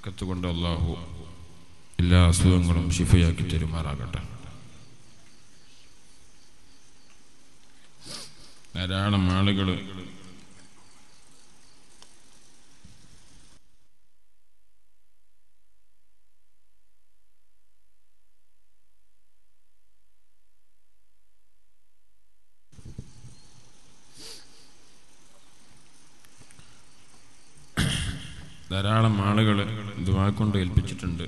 ബർക്കത്ത് കൊണ്ട് അള്ളാഹു എല്ലാ അസുഖങ്ങളും ഷിഫയാക്കി തരുമാറാകട്ടെ ധാരാളം ആളുകൾ ധാരാളം ആളുകൾ ദുവാ കൊണ്ട് ഏൽപ്പിച്ചിട്ടുണ്ട്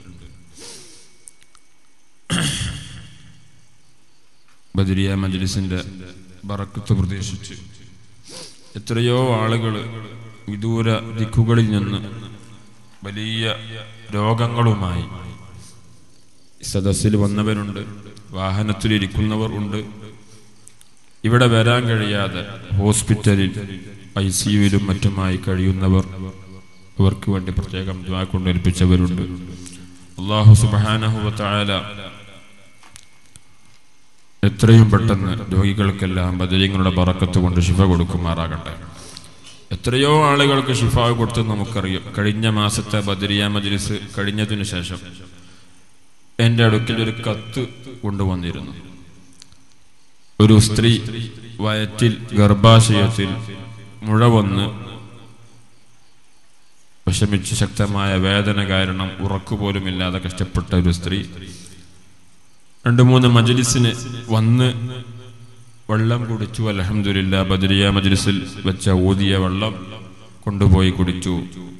ബദരിയ മജ്ലിസിന്റെ ബറക്കത്ത് പ്രതീക്ഷിച്ച് എത്രയോ ആളുകൾ വിദൂര ദിക്കുകളിൽ നിന്ന് വലിയ രോഗങ്ങളുമായി സദസ്സിൽ വന്നവരുണ്ട് വാഹനത്തിലിരിക്കുന്നവർ ഉണ്ട് ഇവിടെ വരാൻ കഴിയാതെ ഹോസ്പിറ്റലിൽ ഐ സിയുവിലും മറ്റുമായി കഴിയുന്നവർ അവർക്ക് വേണ്ടി പ്രത്യേകം ദ്വാ കൊണ്ട് ഏൽപ്പിച്ചവരുണ്ട് അള്ളാഹു സുബാനഹുല എത്രയും പെട്ടെന്ന് രോഗികൾക്കെല്ലാം ബദരീങ്ങളുടെ പറക്കത്ത് കൊണ്ട് ശിഫ കൊടുക്കുമാറാകട്ടെ എത്രയോ ആളുകൾക്ക് ഷിഫ കൊടുത്ത് നമുക്കറിയാം കഴിഞ്ഞ മാസത്തെ ബദരിയ മജ്ലിസ് കഴിഞ്ഞതിനു ശേഷം എൻ്റെ അടുക്കൽ ഒരു കത്ത് കൊണ്ടുവന്നിരുന്നു ഒരു സ്ത്രീ വയറ്റിൽ ഗർഭാശയത്തിൽ മുഴ വന്ന് വിഷമിച്ച് ശക്തമായ വേദന കാരണം ഉറക്കുപോലുമില്ലാതെ കഷ്ടപ്പെട്ട ഒരു സ്ത്രീ രണ്ടു മൂന്ന് മജലിസിന് വന്ന് വെള്ളം കുടിച്ചു അലഹമില്ല ബദരിയ മജലിസിൽ വെച്ച ഊതിയ വെള്ളം കൊണ്ടുപോയി കുടിച്ചു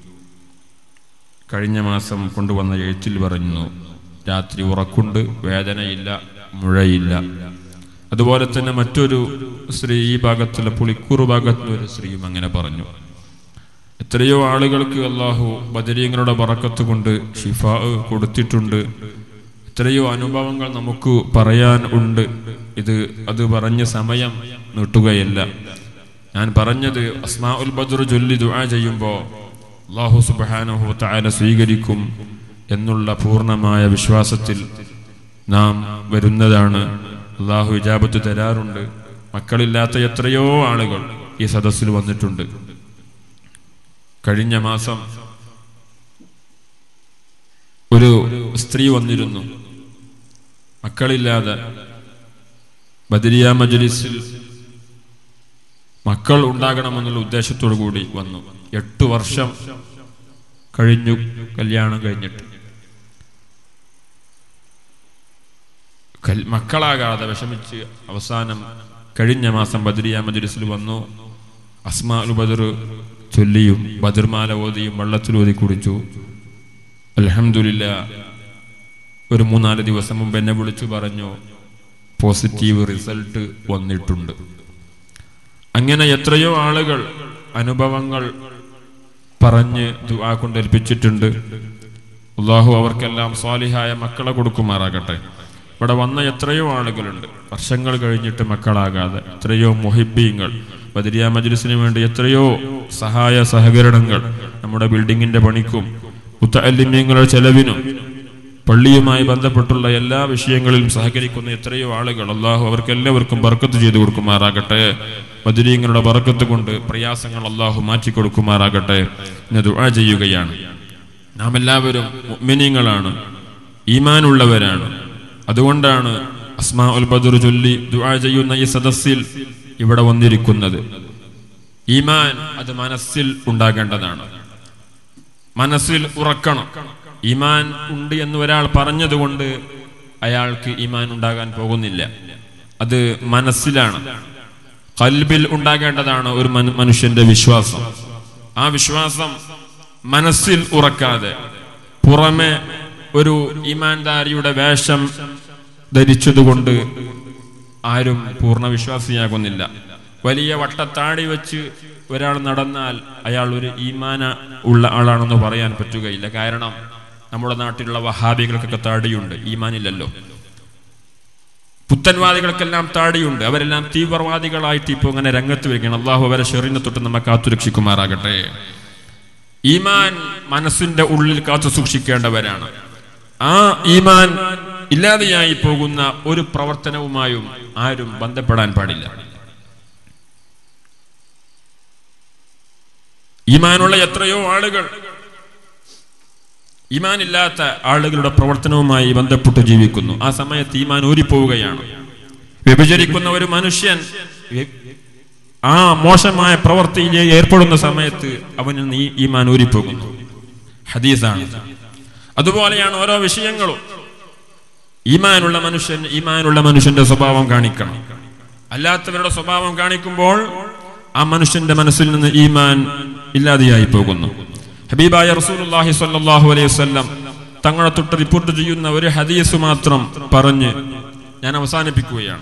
കഴിഞ്ഞ മാസം കൊണ്ടുവന്ന എഴുത്തിൽ പറഞ്ഞു രാത്രി ഉറക്കുണ്ട് വേദനയില്ല മുഴയില്ല അതുപോലെ തന്നെ മറ്റൊരു സ്ത്രീ ഈ ഭാഗത്തുള്ള പുളിക്കൂറ് ഭാഗത്തുള്ള ഒരു സ്ത്രീയും അങ്ങനെ പറഞ്ഞു എത്രയോ ആളുകൾക്ക് അള്ളാഹു ബദരീങ്ങളുടെ പറക്കത്ത് കൊണ്ട് ഷിഫ കൊടുത്തിട്ടുണ്ട് എത്രയോ അനുഭവങ്ങൾ നമുക്ക് പറയാൻ ഉണ്ട് ഇത് അത് പറഞ്ഞ സമയം നീട്ടുകയല്ല ഞാൻ പറഞ്ഞത് അസ്മാ ഉൽ ബദർ ചൊല്ലി ദുആ ചെയ്യുമ്പോൾ അള്ളാഹു സുബാനഹു താല സ്വീകരിക്കും എന്നുള്ള പൂർണ്ണമായ വിശ്വാസത്തിൽ നാം വരുന്നതാണ് അള്ളാഹു ഇജാബത്ത് തരാറുണ്ട് മക്കളില്ലാത്ത എത്രയോ ആളുകൾ ഈ സദസ്സിൽ വന്നിട്ടുണ്ട് കഴിഞ്ഞ മാസം ഒരു സ്ത്രീ വന്നിരുന്നു മക്കളില്ലാതെ ബദരിയ മജ്ലിസിൽ മക്കൾ ഉണ്ടാകണമെന്നുള്ള ഉദ്ദേശത്തോടു കൂടി വന്നു എട്ടു വർഷം കഴിഞ്ഞു കല്യാണം കഴിഞ്ഞിട്ട് മക്കളാകാതെ വിഷമിച്ച് അവസാനം കഴിഞ്ഞ മാസം ബദരിയ മജ്ലിസിൽ വന്നു അസ്മാ ബദർ ചൊല്ലിയും ബദർമാല ഓതിയും വെള്ളത്തിലൂതി കുടിച്ചു അലഹമില്ല ഒരു മൂന്നാല് ദിവസം മുമ്പ് എന്നെ വിളിച്ചു പറഞ്ഞു പോസിറ്റീവ് റിസൾട്ട് വന്നിട്ടുണ്ട് അങ്ങനെ എത്രയോ ആളുകൾ അനുഭവങ്ങൾ പറഞ്ഞ് ദുആ കൊണ്ടേൽപ്പിച്ചിട്ടുണ്ട് അള്ളാഹു അവർക്കെല്ലാം സ്വാലിഹായ മക്കളെ കൊടുക്കുമാറാകട്ടെ ഇവിടെ വന്ന എത്രയോ ആളുകളുണ്ട് വർഷങ്ങൾ കഴിഞ്ഞിട്ട് മക്കളാകാതെ എത്രയോ മുഹിബീങ്ങൾ ബദരിയ മജ്ലിസിന് വേണ്ടി എത്രയോ സഹായ സഹകരണങ്ങൾ നമ്മുടെ ബിൽഡിങ്ങിന്റെ പണിക്കും മുത്തല്ലിമ്യങ്ങളുടെ ചെലവിനും പള്ളിയുമായി ബന്ധപ്പെട്ടുള്ള എല്ലാ വിഷയങ്ങളിലും സഹകരിക്കുന്ന എത്രയോ ആളുകൾ അള്ളാഹു അവർക്ക് എല്ലാവർക്കും ബർക്കത്ത് ചെയ്തു കൊടുക്കുമാറാകട്ടെ ബദരീങ്ങളുടെ ബർക്കത്ത് കൊണ്ട് പ്രയാസങ്ങൾ അള്ളാഹു മാറ്റി കൊടുക്കുമാറാകട്ടെ എന്ന് ദുആ ചെയ്യുകയാണ് നാം എല്ലാവരും മുഅ്മിനീങ്ങളാണ് ഈമാനുള്ളവരാണ് അതുകൊണ്ടാണ് അസ്മാ ഉൽ ബദർ ചൊല്ലി ദുആ ചെയ്യുന്ന ഈ സദസ്സിൽ ഇവിടെ വന്നിരിക്കുന്നത് ഈമാൻ അത് മനസ്സിൽ ഉണ്ടാകേണ്ടതാണ് മനസ്സിൽ ഉറക്കണം ഈമാൻ ഉണ്ട് എന്ന് ഒരാൾ പറഞ്ഞതുകൊണ്ട് അയാൾക്ക് ഈമാൻ ഉണ്ടാകാൻ പോകുന്നില്ല അത് മനസ്സിലാണ് കൽബിൽ ഉണ്ടാകേണ്ടതാണ് ഒരു മനുഷ്യന്റെ വിശ്വാസം ആ വിശ്വാസം മനസ്സിൽ ഉറക്കാതെ പുറമെ ഒരു ഈമാൻദാരിയുടെ വേഷം ധരിച്ചതുകൊണ്ട് ആരും പൂർണ്ണ വിശ്വാസിയാകുന്നില്ല വലിയ വട്ടത്താടി വെച്ച് ഒരാൾ നടന്നാൽ അയാൾ ഒരു ഈമാന ഉള്ള ആളാണെന്ന് പറയാൻ പറ്റുകയില്ല കാരണം നമ്മുടെ നാട്ടിലുള്ള വഹാബികൾക്കൊക്കെ താടിയുണ്ട് ഈമാനില്ലല്ലോ പുത്തൻവാദികൾക്കെല്ലാം താടിയുണ്ട് അവരെല്ലാം തീവ്രവാദികളായിട്ട് ഇപ്പോൾ ഇങ്ങനെ രംഗത്ത് വരികയാണ് അള്ളാഹു അവരെ ഷെറിനെ തൊട്ട് നമ്മെ കാത്തുരക്ഷിക്കുമാറാകട്ടെ ഈമാൻ മനസ്സിന്റെ ഉള്ളിൽ കാത്തു സൂക്ഷിക്കേണ്ടവരാണ് ആ ഈമാൻ ഇല്ലാതെയായി പോകുന്ന ഒരു പ്രവർത്തനവുമായും ആരും ബന്ധപ്പെടാൻ പാടില്ല ഈമാനുള്ള എത്രയോ ആളുകൾ ഈമാൻ ഇല്ലാത്ത ആളുകളുടെ പ്രവർത്തനവുമായി ബന്ധപ്പെട്ട് ജീവിക്കുന്നു ആ സമയത്ത് ഈമാൻ ഊരിപ്പോവുകയാണ് വ്യഭിചരിക്കുന്ന ഒരു മനുഷ്യൻ വ്യ- ആ മോശമായ പ്രവൃത്തിയിൽ ഏർപ്പെടുന്ന സമയത്ത് അവന് നീ ഈമാൻ ഊരിപ്പോകുന്നു ഹദീസാണ് അതുപോലെയാണ് ഓരോ വിഷയങ്ങളും ഈമാനുള്ള മനുഷ്യൻ ഈമാനുള്ള മനുഷ്യന്റെ സ്വഭാവം കാണിക്കണം അല്ലാത്തവരുടെ സ്വഭാവം കാണിക്കുമ്പോൾ ആ മനുഷ്യന്റെ മനസ്സിൽ നിന്ന് ഈമാൻ ഇല്ലാതെയായി പോകുന്നു ഹബീബായ റസൂലുള്ളാഹി സ്വല്ലല്ലാഹു അലൈഹി വസല്ലം തങ്ങളെ തൊട്ട് റിപ്പോർട്ട് ചെയ്യുന്ന ഒരു ഹദീസ് മാത്രം പറഞ്ഞ് ഞാൻ അവസാനിപ്പിക്കുകയാണ്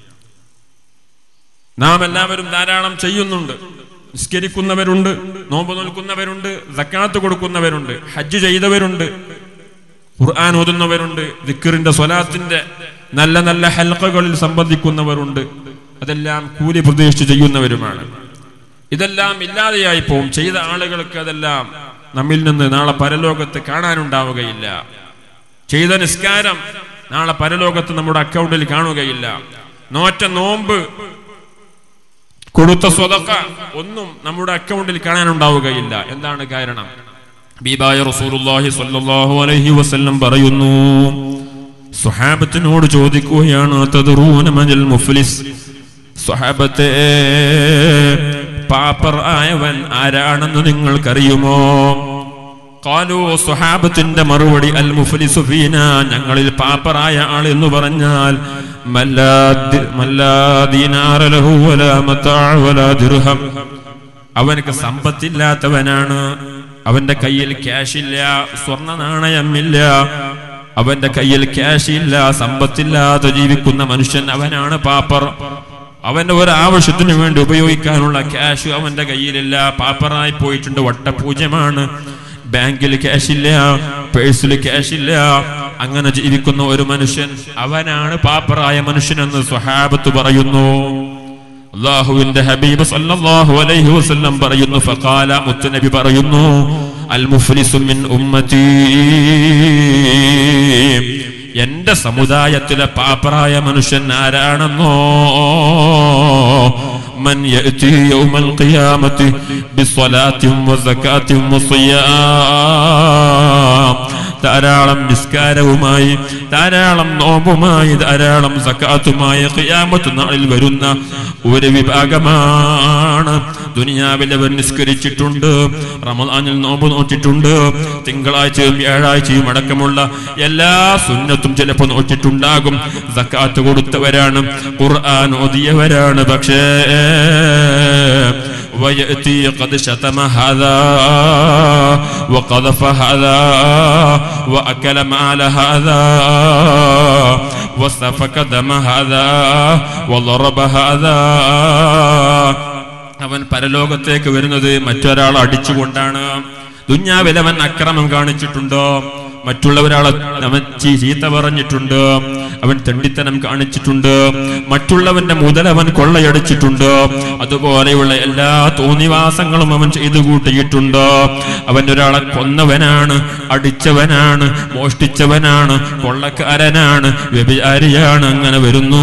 നാം എല്ലാവരും ധാരാളം ചെയ്യുന്നുണ്ട് നിസ്കരിക്കുന്നവരുണ്ട് നോമ്പ് നോൽക്കുന്നവരുണ്ട് സക്കാത്ത് കൊടുക്കുന്നവരുണ്ട് ഹജ്ജ് ചെയ്തവരുണ്ട് ഖുർആൻ ഓതുന്നവരുണ്ട് ദിക്കറിന്റെ സ്വലാത്തിന്റെ നല്ല നല്ല ഹൽക്കകളിൽ സംബന്ധിക്കുന്നവരുണ്ട് അതെല്ലാം കൂലി പ്രതീക്ഷിച്ച് ചെയ്യുന്നവരുമാണ് ഇതെല്ലാം ഇല്ലാതെയായി പോവും ചെയ്ത ആളുകൾക്ക് അതെല്ലാം നമ്മിൽ നിന്ന് നാളെ പരലോകത്ത് കാണാനുണ്ടാവുകയില്ല ചെയ്ത നിസ്കാരം നാളെ പരലോകത്ത് നമ്മുടെ അക്കൗണ്ടിൽ കാണുകയില്ല നോറ്റ നോമ്പ് കൊടുത്ത സ്വതക്ക ഒന്നും നമ്മുടെ അക്കൗണ്ടിൽ കാണാനുണ്ടാവുകയില്ല എന്താണ് കാരണം ബീബായ റസൂലുള്ളാഹി സ്വല്ലല്ലാഹു അലൈഹി വസല്ലം പറയുന്നു സ്വഹാബത്തിനോട് ചോദിക്കുകയാണ് തദ്റൂന മനിൽ മുഫ്ലിസ് സ്വഹാബത്തെ പാപ്പർ ആയവൻ ആരാണെന്ന് നിങ്ങൾക്കറിയുമോ കാലു സ്വഹാബത്തിന്റെ മറുപടി അൽ മുഫ്ലിസു ഫീന ഞങ്ങളിൽ പാപ്പറായ ആൾ എന്ന് പറഞ്ഞാൽ മല്ലാ ദി- മല്ലാ ദീനാറ ലഹു വലാ മതാഅ വലാ ദിർഹം അവനക്ക് സമ്പത്തില്ലാത്തവനാണ് അവന്റെ കയ്യിൽ ക്യാഷ് ഇല്ല സ്വർണ്ണ നാണയമില്ല അവന്റെ കയ്യിൽ ക്യാഷ് ഇല്ല സമ്പത്തില്ലാതെ ജീവിക്കുന്ന മനുഷ്യൻ അവനാണ് പാപ്പർ അവന്റെ ഒരു ആവശ്യത്തിന് വേണ്ടി ഉപയോഗിക്കാനുള്ള ക്യാഷ് അവന്റെ കയ്യിലില്ല പാപ്പറായി പോയിട്ടുണ്ട് വട്ടപൂജ്യമാണ് ബാങ്കിൽ ക്യാഷ് ഇല്ല പേഴ്സിൽ ക്യാഷ് ഇല്ല അങ്ങനെ ജീവിക്കുന്ന ഒരു മനുഷ്യൻ അവനാണ് പാപ്പറായ മനുഷ്യനെന്ന് സ്വഹാബത്ത് പറയുന്നു അള്ളാഹുവിന്റെ ഹബീബ് സല്ലല്ലാഹു അലൈഹി വസല്ലം പറയുന്നു ഫഖാല മുത്തുനബി പറയുന്നു അൽ മുഫ്ലിസു മിൻ ഉമ്മത്തി എന്റെ സമുദായത്തിലെ പാപ്പറായ മനുഷ്യൻ ആരാണെന്നോ من يأتي يوم القيامة بصلاة وزكاة وصيام ധാരാളം നിസ്കാരവുമായി ധാരാളം നോമ്പുമായി ധാരാളം സക്കാത്തുമായി ഖിയാമത്ത് നാളിൽ വരുന്ന ഒരു വിഭാഗമാണ് ദുനിയാവിൽ അവർ നിസ്കരിച്ചിട്ടുണ്ട് റമദാനിൽ നോമ്പ് നോറ്റിട്ടുണ്ട് തിങ്കളാഴ്ചയും വ്യാഴാഴ്ചയും അടക്കമുള്ള എല്ലാ സുന്നത്തും ചിലപ്പോൾ നോറ്റിട്ടുണ്ടാകും സക്കാത്ത് കൊടുത്തവരാണ് ഖുർആൻ ഓതിയവരാണ് പക്ഷേ ويأتي قد شتم هذا وقذف هذا وأكل مال هذا وسفك دم هذا وضرب هذا അവൻ പരലോകത്തേക്ക് വരുന്നത് മറ്റൊരാൾ അടിച്ചുകൊണ്ടാണ് ദുഞ്ഞാവിൽ അവൻ അക്രമം കാണിച്ചിട്ടുണ്ടോ മറ്റുള്ളവരാളെ അവൻ ചീ- ചീത്ത പറഞ്ഞിട്ടുണ്ട് അവൻ തെണ്ടിത്തനം കാണിച്ചിട്ടുണ്ട് മറ്റുള്ളവന്റെ മുതൽ അവൻ കൊള്ളയടിച്ചിട്ടുണ്ട് അതുപോലെയുള്ള എല്ലാ തോന്നിവാസങ്ങളും അവൻ ചെയ്തു കൂട്ടിയിട്ടുണ്ട് അവൻ ഒരാളെ കൊന്നവനാണ് അടിച്ചവനാണ് മോഷ്ടിച്ചവനാണ് കൊള്ളക്കാരനാണ് വ്യഭിചാരിയാണ് അങ്ങനെ വരുന്നു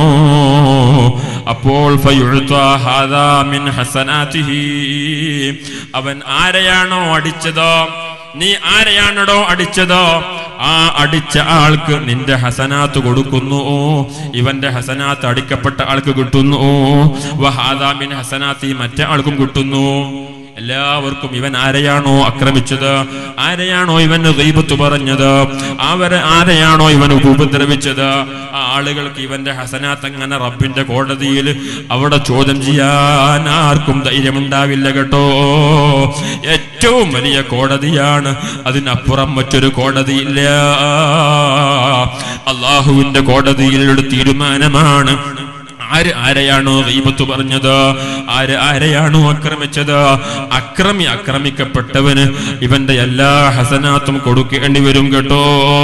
അപ്പോൾ ഫയുഴ്ത്താ ഹാദാ മിൻ ഹസനാതിഹി. അവൻ ആരെയാണോ അടിച്ചതോ നീ ആരെയാണോ അടിച്ചതോ ആ അടിച്ച ആൾക്ക് നിന്റെ ഹസനാത്ത് കൊടുക്കുന്നു ഇവന്റെ ഹസനാത്ത് അടിക്കപ്പെട്ട ആൾക്ക് കിട്ടുന്നു വഹാദാ മിൻ ഹസനാത്തി മറ്റേ ആൾക്കും കിട്ടുന്നു എല്ലാവർക്കും ഇവൻ ആരെയാണോ ആക്രമിച്ചത് ആരെയാണോ ഇവന് ഗൈബത്ത് പറഞ്ഞത് അവരെ ആരെയാണോ ഇവൻ ഉപദ്രവിച്ചത് ആ ആളുകൾക്ക് ഇവന്റെ ഹസനാത്ത് അങ്ങനെ റബ്ബിന്റെ കോടതിയിൽ അവിടെ ചോദ്യം ചെയ്യാൻ ആർക്കും ധൈര്യമുണ്ടാവില്ല കേട്ടോ ഏറ്റവും വലിയ കോടതിയാണ് അതിനപ്പുറം മറ്റൊരു കോടതിയില്ല അള്ളാഹുവിന്റെ കോടതിയിൽ ഒരു തീരുമാനമാണ് ആര് ആരെയാണോ ഗീബത്ത് പറഞ്ഞത് ആര് ആരെയാണോ ആക്രമിച്ചത് അക്രമി ആക്രമിക്കപ്പെട്ടവന് ഇവന്റെ എല്ലാ ഹസനാത്തും കൊടുക്കേണ്ടി വരും കേട്ടോ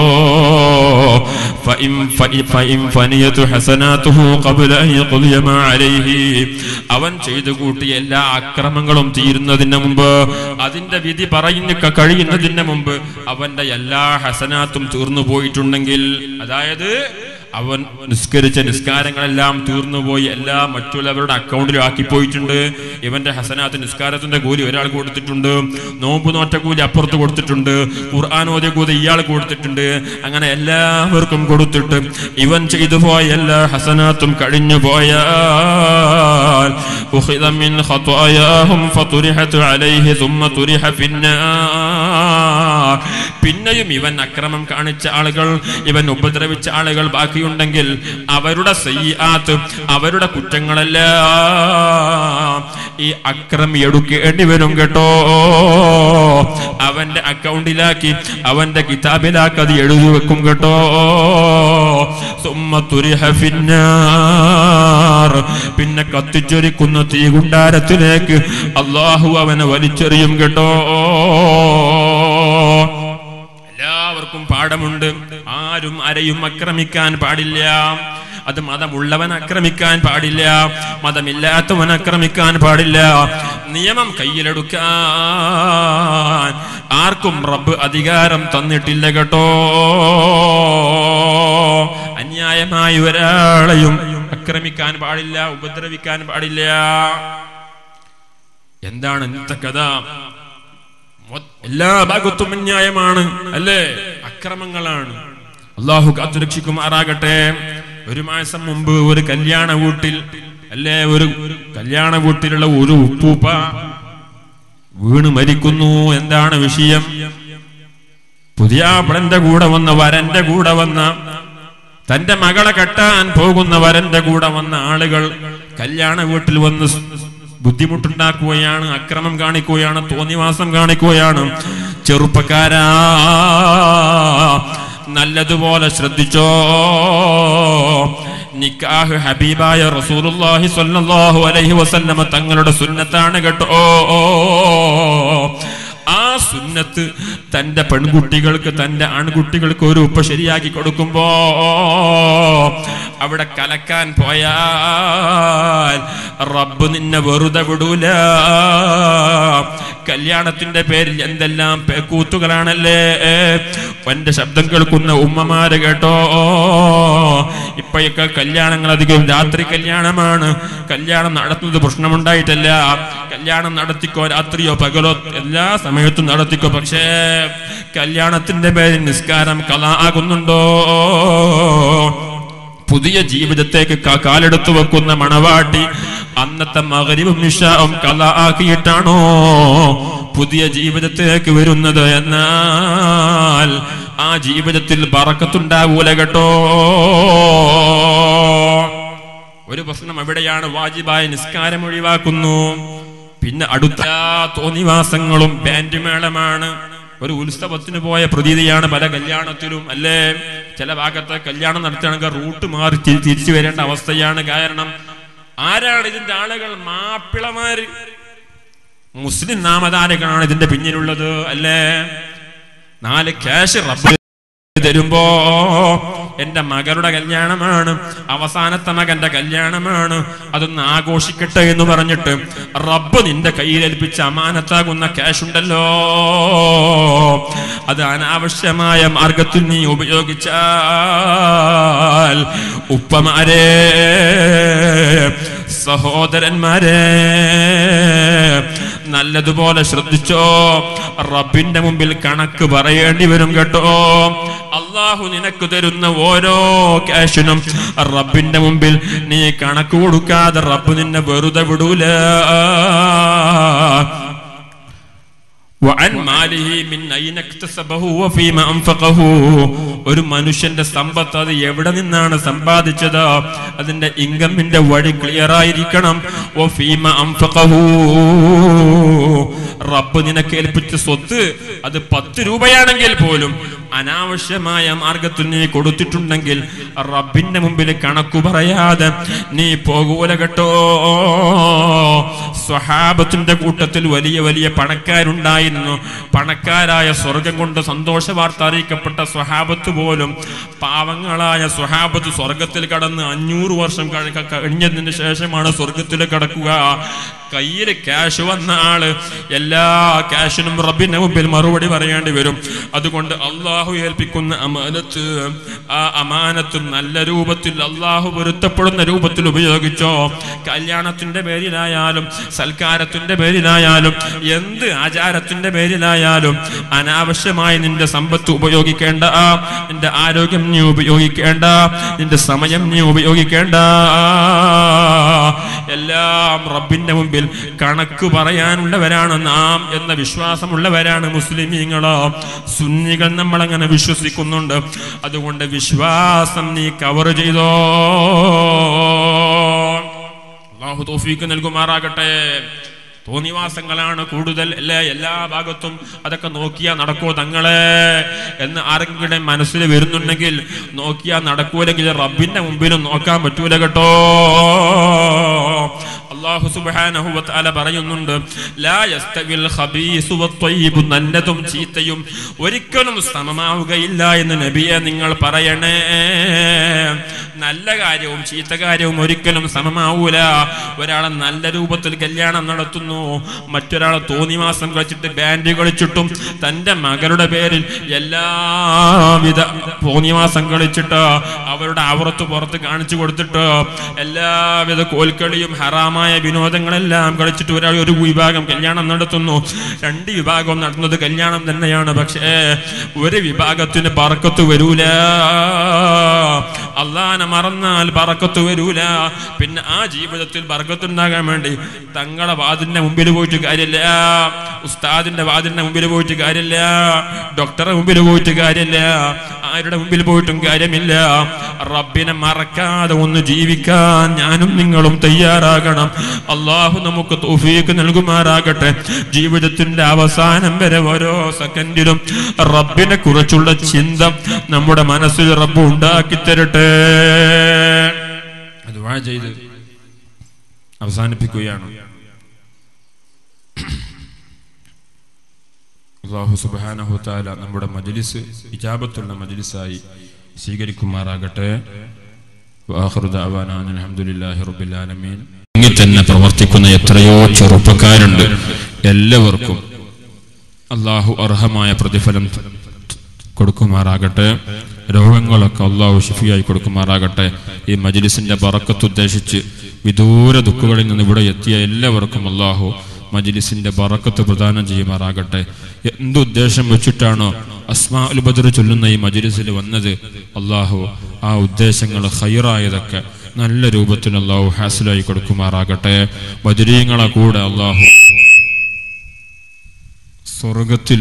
ഫഇം ഫഇ- ഫഇം ഫനിയതു ഹസനാതുഹു ഖബ്ല അൻ യഖ്ദിയ മാ അലൈഹി അവൻ ചെയ്തു കൂട്ടിയ എല്ലാ അക്രമങ്ങളും തീരുന്നതിന് മുമ്പ് അതിന്റെ വിധി പറയുന്ന ക- കഴിയുന്നതിന് മുമ്പ് അവന്റെ എല്ലാ ഹസനാത്തും തീർന്നു പോയിട്ടുണ്ടെങ്കിൽ അതായത് അവൻ നിസ്കരിച്ച നിസ്കാരങ്ങളെല്ലാം തീർന്നുപോയി എല്ലാം മറ്റുള്ളവരുടെ അക്കൗണ്ടിലും ആക്കി പോയിട്ടുണ്ട് ഇവന്റെ ഹസനാത്ത് നിസ്കാരത്തിന്റെ കൂലി ഒരാൾ കൊടുത്തിട്ടുണ്ട് നോമ്പ് നോറ്റ കൂലി അപ്പുറത്ത് കൊടുത്തിട്ടുണ്ട് ഖുർആൻ ഓതിയ കൂലി ഇയാൾ കൊടുത്തിട്ടുണ്ട് അങ്ങനെ എല്ലാവർക്കും കൊടുത്തിട്ട് ഇവൻ ചെയ്തു പോയ എല്ലാ ഹസനാത്തും കഴിഞ്ഞു പോയാൽ ഉഖിദ മിൻ ഖത്വായാഹും ഫതുരിഹത് അലൈഹി ثم തുരിഹ ഫിന്നാർ പിന്നെയും ഇവൻ അക്രമം കാണിച്ച ആളുകൾ ഇവൻ ഉപദ്രവിച്ച ആളുകൾ ബാക്കിയുണ്ടെങ്കിൽ അവരുടെ സയ്യാത്ത് അവരുടെ കുറ്റങ്ങളെല്ലാം ഈ അക്രമി എടുക്കേണ്ടി വരും കേട്ടോ അവന്റെ അക്കൗണ്ടിലാക്കി അവന്റെ കിതാബിലാക്കി അത് എഴുതി വെക്കും കേട്ടോ സുമ്മ തുരിഹ ഫിന്നാർ. പിന്നെ കത്തിച്ചൊരിക്കുന്ന തീകുണ്ടാരത്തിലേക്ക് അള്ളാഹു അവനെ വലിച്ചെറിയും കേട്ടോ എല്ലാവർക്കും പാഠമുണ്ട് ആരും ആരെയും ആക്രമിക്കാൻ പാടില്ല അത് മതമുള്ളവൻ ആക്രമിക്കാൻ പാടില്ല മതമില്ലാത്തവൻ ആക്രമിക്കാൻ പാടില്ല നിയമം കയ്യിലെടുക്കാൻ ആർക്കും റബ്ബ് അധികാരം തന്നിട്ടില്ല കേട്ടോ അന്യായമായി ഒരാളെയും ആക്രമിക്കാൻ പാടില്ല ഉപദ്രവിക്കാൻ പാടില്ല എന്താണ് ഇന്നത്തെ കഥ മൊ- എല്ലാ ഭാഗത്തും അന്യായമാണ് അല്ലേ അക്രമങ്ങളാണ് അള്ളാഹു കാത്തുരക്ഷിക്കുമാറാകട്ടെ ഒരു മാസം മുമ്പ് ഒരു കല്യാണ വീട്ടിൽ അല്ലേ ഒരു ഒരു കല്യാണ വീട്ടിലുള്ള ഒരു ഉപ്പൂപ്പ വീണ് മരിക്കുന്നു എന്താണ് വിഷയം പുതിയാപ്പിളന്റെ കൂടെ വന്ന വരന്റെ കൂടെ വന്ന തന്റെ മകളെ കെട്ടാൻ പോകുന്ന വരന്റെ കൂടെ വന്ന ആളുകൾ കല്യാണ വീട്ടിൽ വന്ന് സ് ബുദ്ധിമുട്ടുണ്ടാക്കുകയാണ് അക്രമം കാണിക്കുകയാണ് തോന്നിവാസം കാണിക്കുകയാണ് ചെറുപ്പക്കാരാ നല്ലതുപോലെ ശ്രദ്ധിച്ചോ നിക്കാഹ് ഹബീബായ റസൂലുള്ളാഹി സ്വല്ലല്ലാഹു അലൈഹി വസല്ലമ തങ്ങളുടെ സുന്നത്താണ് കേട്ടോ ആ സുന്നത്ത് തന്റെ പെൺകുട്ടികൾക്ക് തന്റെ ആൺകുട്ടികൾക്ക് ഒരു ഉപ്പ ശരിയാക്കി കൊടുക്കുമ്പോ അവിടെ കലക്കാൻ പോയാൽ റബ്ബ് നിന്നെ വെറുതെ വിടൂല കല്യാണത്തിന്റെ പേരിൽ എന്തെല്ലാം പേക്കൂത്തുകളാണല്ലേ എന്റെ ശബ്ദം കേൾക്കുന്ന ഉമ്മമാര് കേട്ടോ ഇപ്പോഴൊക്കെ കല്യാണങ്ങൾ അധികം രാത്രി കല്യാണമാണ് കല്യാണം നടത്തുന്നത് പ്രശ്നമുണ്ടായിട്ടല്ല കല്യാണം നടത്തിക്കോ രാത്രിയോ പകലോ എല്ലാ സമയത്തും നടത്തിക്കോ പക്ഷേ കല്യാണത്തിന്റെ പേരിൽ നിസ്കാരം കല ആകുന്നുണ്ടോ പുതിയ ജീവിതത്തേക്ക് ക- കാലെടുത്തു വെക്കുന്ന മണവാട്ടി അന്നത്തെ മകരിവും നിഷാവും കല ആക്കിയിട്ടാണോ പുതിയ ജീവിതത്തിലേക്ക് വരുന്നത് എന്നാൽ ആ ജീവിതത്തിൽ പറക്കത്തുണ്ടാവൂല കേട്ടോ ഒരു പ്രശ്നം എവിടെയാണ് വാജിബായ നിസ്കാരം ഒഴിവാക്കുന്നു പിന്നെ അടുത്ത തോന്നിവാസങ്ങളും ബാൻഡ് മേളമാണ് ഒരു ഉത്സവത്തിന് പോയ പ്രതീതിയാണ് പല കല്യാണത്തിലും അല്ലേ ചില ഭാഗത്ത് കല്യാണം നടത്തുകയാണെങ്കിൽ റൂട്ട് മാറി തി- തിരിച്ചു വരേണ്ട അവസ്ഥയാണ് കാരണം ആരാണ് ഇതിന്റെ ആളുകൾ മാപ്പിളമാര് മുസ്ലിം നാമധാരകളാണ് ഇതിന്റെ പിന്നിലുള്ളത് അല്ലേ നാല് ക്യാഷ് റബ്ബ് തരുമ്പോ എന്റെ മകളുടെ കല്യാണമാണ് അവസാനത്തെ മകന്റെ കല്യാണമാണ് അതൊന്ന് ആഘോഷിക്കട്ടെ എന്ന് പറഞ്ഞിട്ട് റബ്ബ് നിന്റെ കയ്യിലേൽപ്പിച്ച അമാനത്താകുന്ന ക്യാഷ് ഉണ്ടല്ലോ അത് അനാവശ്യമായ മാർഗത്തിൽ നീ ഉപയോഗിച്ചാൽ ഉപ്പമാരെ സഹോദരന്മാരെ നല്ലതുപോലെ ശ്രദ്ധിച്ചോ റബ്ബിന്റെ മുമ്പിൽ കണക്ക് പറയേണ്ടി വരും കേട്ടോ അള്ളാഹു നിനക്ക് തരുന്ന ഓരോ ക്യാഷിനും റബ്ബിന്റെ മുമ്പിൽ നീ കണക്ക് കൊടുക്കാതെ റബ്ബ് നിന്നെ വെറുതെ വിടൂല وعن ماله من أين اكتسبه وفيما أنفقه ഒരു മനുഷ്യന്റെ സമ്പത്ത് അത് എവിടെ നിന്നാണ് സമ്പാദിച്ചത് അതിന്റെ ഇൻകമിന്റെ വഴി ക്ലിയർ ആയിരിക്കണം വഫീമ അൻഫഖഹു. റബ്ബ് നിനക്ക് ഏൽപ്പിച്ച സ്വത്ത് അത് പത്ത് രൂപയാണെങ്കിൽ പോലും അനാവശ്യമായ മാർഗത്തിൽ നീ കൊടുത്തിട്ടുണ്ടെങ്കിൽ റബ്ബിന്റെ മുമ്പിൽ കണക്കു പറയാതെ നീ പോകൂല കേട്ടോ സ്വഹാബത്തിന്റെ കൂട്ടത്തിൽ വലിയ വലിയ പണക്കാരുണ്ടായിരുന്നു പണക്കാരായ സ്വർഗം കൊണ്ട് സന്തോഷ വാർത്ത അറിയിക്കപ്പെട്ട സ്വഹാബത്ത് പോലും പാവങ്ങളായ സ്വഹാബത്ത് സ്വർഗത്തിൽ കടന്ന് അഞ്ഞൂറ് വർഷം കഴി- ക- കഴിഞ്ഞതിന് ശേഷമാണ് സ്വർഗത്തിൽ കടക്കുക കയ്യിൽ ക്യാഷ് വന്ന ആള് എല്ലാ ക്യാഷിനും റബ്ബിന്റെ മുമ്പിൽ മറുപടി പറയേണ്ടി വരും അതുകൊണ്ട് അള്ളാഹു ഏൽപ്പിക്കുന്ന അമാനത്ത് ആ അമാനത്ത് നല്ല രൂപത്തിൽ അള്ളാഹു പൊരുത്തപ്പെടുന്ന രൂപത്തിൽ ഉപയോഗിച്ചോ കല്യാണത്തിന്റെ പേരിലായാലും സൽക്കാരത്തിന്റെ പേരിലായാലും എന്ത് ആചാരത്തിന്റെ പേരിലായാലും അനാവശ്യമായി നിന്റെ സമ്പത്ത് ഉപയോഗിക്കേണ്ട നിന്റെ ആരോഗ്യം നീ ഉപയോഗിക്കേണ്ട നിന്റെ സമയം നീ ഉപയോഗിക്കേണ്ട എല്ലാം റബ്ബിന്റെ മുമ്പിൽ കണക്ക് പറയാനുള്ളവരാണ് നാം എന്ന വിശ്വാസമുള്ളവരാണ് മുസ്ലിമീങ്ങളോ സുന്നികൾ നമ്മൾ അങ്ങനെ വിശ്വസിക്കുന്നുണ്ട് അതുകൊണ്ട് വിശ്വാസം നീ കവർ ചെയ്തോ അള്ളാഹു തോഫീക്ക് നൽകുമാറാകട്ടെ തോന്നിവാസങ്ങളാണ് കൂടുതൽ അല്ലേ എല്ലാ ഭാഗത്തും അതൊക്കെ നോക്കിയാ നടക്കോ തങ്ങളെ എന്ന് ആരെങ്കിലും മനസ്സിൽ വരുന്നുണ്ടെങ്കിൽ നോക്കിയാ നടക്കൂലെങ്കിൽ റബ്ബിന്റെ മുമ്പിലും നോക്കാൻ പറ്റൂല കേട്ടോ അള്ളാഹു സുബ്ഹാനഹു വ തആല പറയുന്നുണ്ട് ലാ യസ്തവിൽ ഖബീസു വത്വയ്യിബു നല്ലതും ചീത്തയും ഒരിക്കലും സമമാവുകയില്ല എന്ന് നബിയെ നിങ്ങൾ പറയണേ നല്ല കാര്യവും ചീത്ത കാര്യവും ഒരിക്കലും സമമാവൂല ഒരാളെ നല്ല രൂപത്തിൽ കല്യാണം നടത്തുന്നു മറ്റൊരാളെ തോന്നിമാസം കളിച്ചിട്ട് ബാൻഡ് കളിച്ചിട്ടും തന്റെ മകളുടെ പേരിൽ എല്ലാവിധ തോന്നിമാസം കളിച്ചിട്ട് അവരുടെ അവറത്ത് പുറത്ത് കാണിച്ചു കൊടുത്തിട്ട് എല്ലാവിധ കോൽക്കളിയും ഹറാമായ വിനോദങ്ങളെല്ലാം കളിച്ചിട്ട് ഒരാൾ ഒരു വിഭാഗം കല്യാണം നടത്തുന്നു രണ്ട് വിഭാഗം നടത്തുന്നത് കല്യാണം തന്നെയാണ് പക്ഷേ ഒരു വിഭാഗത്തിന് പറക്കത്ത് വരൂല അള്ളാനെ മറന്നാൽ പറക്കത്ത് വരൂല പിന്നെ ആ ജീവിതത്തിൽ ബർക്കത്തുണ്ടാകാൻ വേണ്ടി തങ്ങളെ വാതിന്റെ മുമ്പിൽ പോയിട്ട് കാര്യമില്ല ഉസ്താദിന്റെ വാതിന്റെ മുമ്പിൽ പോയിട്ട് കാര്യമില്ല ഡോക്ടറെ മുമ്പിൽ പോയിട്ട് കാര്യമില്ല ആരുടെ മുമ്പിൽ പോയിട്ടും കാര്യമില്ല റബ്ബിനെ മറക്കാതെ ഒന്ന് ജീവിക്കാൻ ഞാനും നിങ്ങളും തയ്യാറാകണം അള്ളാഹു നമുക്ക് തൗഫീക്ക് നൽകുമാറാകട്ടെ ജീവിതത്തിന്റെ അവസാനം വരെ ഓരോ സെക്കൻഡിലും റബ്ബിനെ കുറിച്ചുള്ള ചിന്ത നമ്മുടെ മനസ്സിൽ റബ്ബ് ഉണ്ടാക്കി തരട്ടെ അത് വാ ചെയ്ത് അവസാനിപ്പിക്കുകയാണ് അള്ളാഹു സുബാനഹു താല നമ്മുടെ മജ്ലിസ് ഇജാബത്തുള്ള മജ്ലിസായി സ്വീകരിക്കുമാറാകട്ടെ വാഹൃദ അവാനാൻ അൽഹംദുലില്ലാഹി റബ്ബിൽ ആലമീൻ ഇങ്ങനെ തന്നെ പ്രവർത്തിക്കുന്ന എത്രയോ ചെറുപ്പക്കാരുണ്ട് എല്ലാവർക്കും അള്ളാഹു അർഹമായ പ്രതിഫലം കൊടുക്കുമാറാകട്ടെ രോഗങ്ങളൊക്കെ അള്ളാഹു ഷിഫിയായി കൊടുക്കുമാറാകട്ടെ ഈ മജ്ലിസിന്റെ ബറക്കത്ത് ഉദ്ദേശിച്ച് വിദൂര ദുഃഖുകളിൽ നിന്ന് ഇവിടെ എത്തിയ എല്ലാവർക്കും അള്ളാഹു മജ്ലിസിന്റെ ബറക്കത്ത് പ്രദാനം ചെയ്യുമാറാകട്ടെ എന്തുദ്ദേശം വെച്ചിട്ടാണോ അസ്മാ ഉൽ ബദർ ചൊല്ലുന്ന ഈ മജ്ലിസിൽ വന്നത് അള്ളാഹു ആ ഉദ്ദേശങ്ങൾ ഹൈറായതൊക്കെ നല്ല രൂപത്തിൽ അള്ളാഹു ഹാസിലായി കൊടുക്കുമാറാകട്ടെ ബദരീങ്ങളെ കൂടെ അള്ളാഹു സ്വർഗത്തിൽ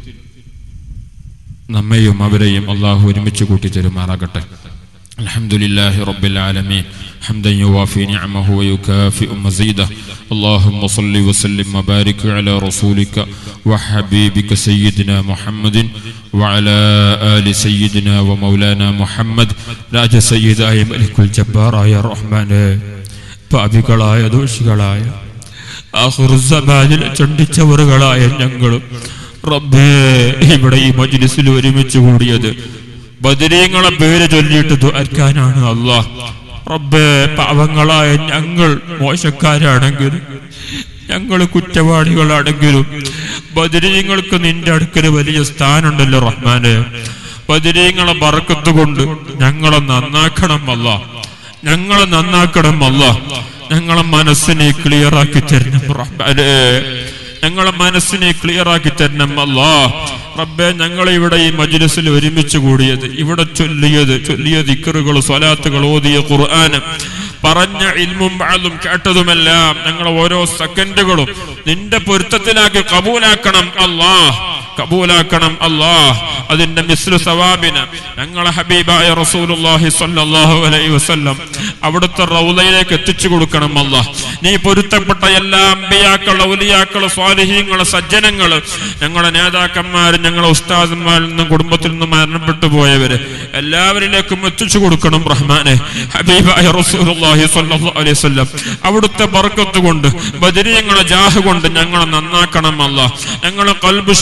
നമ്മയും അവരെയും അള്ളാഹു ഒരുമിച്ച് കൂട്ടിത്തരുമാറാകട്ടെ الحمد لله رب العالمين حمدا يوافي نعمه ويكافئ مزيده اللهم صل وسلم وبارك على رسولك وحبيبك سيدنا محمد وعلى آل سيدنا ومولانا محمد രാജ സയ്യിദായ മലിക്കുൽ ജബ്ബാറായ റഹ്മാനെ പാപികളായ ദോഷികളായ ആഹുറുസമാനിൽ ചണ്ടിച്ചവറുകളായ ഞങ്ങളും റബ്ബേ ഇവിടെ ഈ മജ്ലിസിൽ ഒരുമിച്ച് കൂടിയത് ബദരീങ്ങളെ പേര് ചൊല്ലിയിട്ട് ദ്വാരക്കാനാണ് അള്ളാഹ് റബ്ബേ പാവങ്ങളായ ഞങ്ങൾ മോശക്കാരാണെങ്കിലും ഞങ്ങൾ കുറ്റവാളികളാണെങ്കിലും ബദരീങ്ങൾക്ക് നിന്റെ അടുക്കൽ വലിയ സ്ഥാനമുണ്ടല്ലോ റഹ്മാനെ ബദരീങ്ങളെ ബറക്കത്ത് കൊണ്ട് ഞങ്ങളെ നന്നാക്കണം അല്ല ഞങ്ങളെ നന്നാക്കണം അല്ല ഞങ്ങളെ മനസ്സിനെ ക്ലിയർ ആക്കി തരണം റഹ്മാനെ ഞങ്ങളെ മനസ്സിനെ ക്ലിയർ ആക്കി തരണം അല്ലാ റബ്ബെ ഞങ്ങൾ ഇവിടെ ഈ മജ്ലിസിൽ ഒരുമിച്ച് കൂടിയത് ഇവിടെ ചൊല്ലിയത് ചൊല്ലിയ ദിക്കറുകൾ സ്വലാത്തുകൾ ഓതിയ ഖുർആൻ പറഞ്ഞ ഇൽമും ബാലും കേട്ടതുമെല്ലാം ഞങ്ങൾ ഓരോ സെക്കൻഡുകളും നിന്റെ പൊരുത്തത്തിലാക്കി കബൂലാക്കണം അല്ലാ കബൂലാക്കണം അല്ലാ അതിന്റെ മിസ്ലു സവാബിന് ഞങ്ങളെ ഹബീബായ റസൂലുള്ളാഹി സ്വല്ലല്ലാഹു അലൈഹി വസല്ലം അവിടുത്തെ റൗലയിലേക്ക് എത്തിച്ചു കൊടുക്കണം അല്ലാ നീ പൊരുത്തപ്പെട്ട എല്ലാ അമ്പിയാക്കൾ ഔലിയാക്കൾ സ്വാലിഹീങ്ങൾ സജ്ജനങ്ങൾ ഞങ്ങളെ നേതാക്കന്മാരും ഞങ്ങളെ ഉസ്താദന്മാരിൽ നിന്നും കുടുംബത്തിൽ നിന്നും മരണപ്പെട്ടു പോയവര് എല്ലാവരിലേക്കും എത്തിച്ചു കൊടുക്കണം റഹ്മാനെ ഹബീബായ റസൂലുള്ളാഹി സ്വല്ലല്ലാഹു അലൈഹി വസല്ലം അവിടുത്തെ ബർക്കത്ത് കൊണ്ട് ബദരീയങ്ങളെ ജാഹ് കൊണ്ട് ഞങ്ങളെ നന്നാക്കണം അല്ലാ ഞങ്ങളെ കൽബ് ശുദ്ധിയാക്കി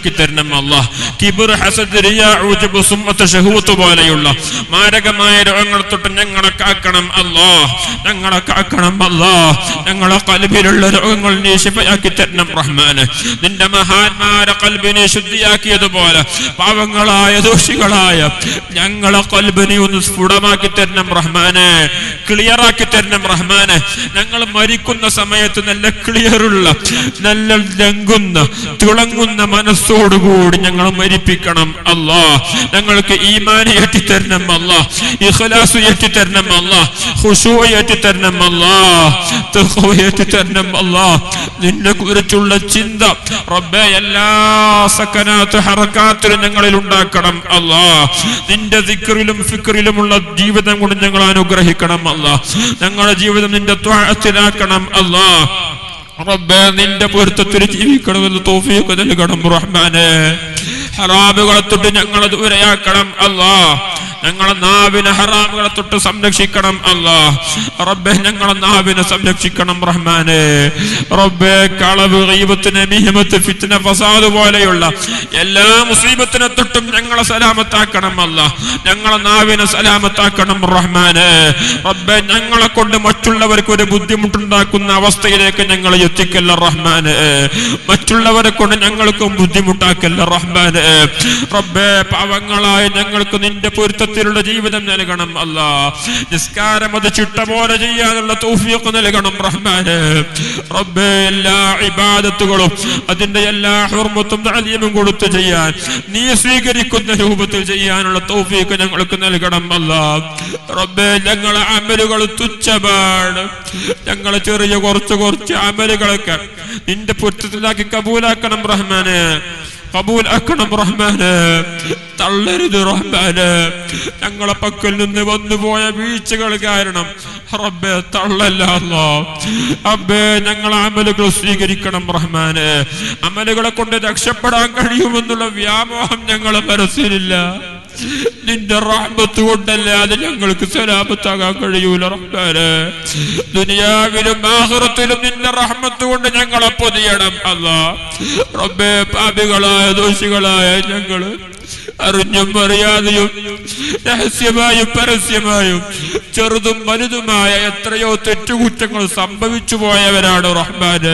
മനസ്സിലാക്കി തരണം അല്ലാ കിബിർ ഹസദ് റിയാ ഉജ്ബ് സുമ്മത്ത് ഷഹൂത്ത് പോലെയുള്ള മാരകമായ രോഗങ്ങൾ തൊട്ട് ഞങ്ങളെ കാക്കണം അല്ലാ ഞങ്ങളെ കാക്കണം അല്ലാ ഞങ്ങളെ കൽബിലുള്ള രോഗങ്ങൾ നീ ശിഫയാക്കി തരണം റഹ്മാന് നിന്റെ മഹാന്മാരെ കൽബിനെ ശുദ്ധിയാക്കിയതുപോലെ പാവങ്ങളായ ദോഷികളായ ഞങ്ങളെ കൽബിനെ ഒന്ന് സ്ഫുടമാക്കി തരണം റഹ്മാന് ക്ലിയറാക്കി തരണം റഹ്മാന് ഞങ്ങൾ മരിക്കുന്ന സമയത്ത് നല്ല ക്ലിയറുള്ള നല്ല ലംഘുന്ന തിളങ്ങുന്ന മനസ്സോടുകൂടി ഞങ്ങൾ മരിപ്പിക്കണം അല്ലാ ഞങ്ങൾക്ക് ഈമാന് ഏറ്റിത്തരണം അല്ലാ ഇഖ്ലാസ് ഏറ്റിത്തരണം അല്ലാ ഖുശൂ ഏറ്റിത്തരണം അല്ലാ തഖ്വ ഏറ്റിത്തരണം അല്ലാ നിന്നെ കുറിച്ചുള്ള ചിന്ത റബ്ബേ എല്ലാ സക്കനാത്ത് ഹറക്കാത്തിലും ഞങ്ങളിൽ ഉണ്ടാക്കണം അല്ലാ നിന്റെ ദിക്റിലും ഫിക്റിലുമുള്ള ജീവിതം കൊണ്ട് ഞങ്ങൾ അനുഗ്രഹിക്കണം അല്ലാ ഞങ്ങളുടെ ജീവിതം നിന്റെ ത്വാഴത്തിലാക്കണം അല്ലാ റബ്ബേ നിന്റെ പൊരുത്തത്തിൽ ജീവിക്കണമെന്ന് തോഫീക്ക് നൽകണം റഹ്മാനെ ഹറാമുകളെ തൊട്ട് ഞങ്ങളെ ദൂരെയാക്കണം അല്ലാ ഞങ്ങളെ നാവിനെ ഹറാമുകളെ തൊട്ട് സംരക്ഷിക്കണം അല്ലാ റബ്ബെ ഞങ്ങളെ നാവിനെ സംരക്ഷിക്കണം റഹ്മാനെ റബ്ബെ കളവ് ഗീബത്തിന് മിഹിമത്ത് ഫിത്ന ഫസാദ് പോലെയുള്ള എല്ലാ മുസീബത്തിനെ തൊട്ടും ഞങ്ങളെ സലാമത്താക്കണം അല്ലാ ഞങ്ങളെ നാവിനെ സലാമത്താക്കണം റഹ്മാനെ റബ്ബെ ഞങ്ങളെ കൊണ്ട് മറ്റുള്ളവർക്ക് ഒരു ബുദ്ധിമുട്ടുണ്ടാക്കുന്ന അവസ്ഥയിലേക്ക് ഞങ്ങൾ എത്തിക്കല്ല റഹ്മാനെ മറ്റുള്ളവരെ കൊണ്ട് ഞങ്ങൾക്കും ബുദ്ധിമുട്ടാക്കല്ല റഹ്മാനെ റബ്ബെ പാവങ്ങളായ ഞങ്ങൾക്ക് നിന്റെ പൊരുത്തത്തിലുള്ള ജീവിതം നൽകണം അല്ല നിസ്കാരം അത് ചിട്ട പോലെ ചെയ്യാനുള്ള തൗഫീഖ് നൽകണം റഹ്മാനെ റബ്ബെ എല്ലാ ഇബാദത്തുകളും അതിന്റെ എല്ലാ ഹുർമത്തും താലീമും കൊടുത്ത് ചെയ്യാൻ നീ സ്വീകരിക്കുന്ന രൂപത്തിൽ ചെയ്യാനുള്ള തൗഫീഖ് ഞങ്ങൾക്ക് നൽകണം അല്ല റബ്ബെ ഞങ്ങളെ അമലുകൾ തുച്ഛമാണ് ഞങ്ങളെ ചെറിയ കുറച്ച് കുറച്ച് അമലുകളൊക്കെ നിന്റെ പൊരുത്തത്തിലാക്കി കബൂലാക്കണം റഹ്മാനെ കബൂലാക്കണം റഹ്മാന് തള്ളരുത് റഹ്മാന് ഞങ്ങളെ പക്കൽ നിന്ന് വന്നുപോയ വീഴ്ചകൾ കാരണം റബ്ബെ തള്ളല്ല അല്ലാ അബ്ബേ ഞങ്ങളെ അമലുകൾ സ്വീകരിക്കണം റഹ്മാന് അമലുകളെ കൊണ്ട് രക്ഷപ്പെടാൻ കഴിയുമെന്നുള്ള വ്യാമോഹം ഞങ്ങളെ മനസ്സിലില്ല നിന്റെ റഹ്മത്ത് കൊണ്ടല്ലാതെ ഞങ്ങൾക്ക് സലാമത്താകാൻ കഴിയൂല റഹ്മാന് ദുനിയാവിലും ആഹ്റത്തിലും നിന്റെ റഹ്മത്ത് കൊണ്ട് ഞങ്ങളെ പൊതിയണം അല്ലാ റബ്ബേ പാപികളായ ദോഷികളായ ഞങ്ങള് അറിഞ്ഞും അറിയാതെയും രഹസ്യമായും പരസ്യമായും ചെറുതും വലുതുമായ എത്രയോ തെറ്റുകുറ്റങ്ങൾ സംഭവിച്ചു പോയവരാണ് റഹ്മാന്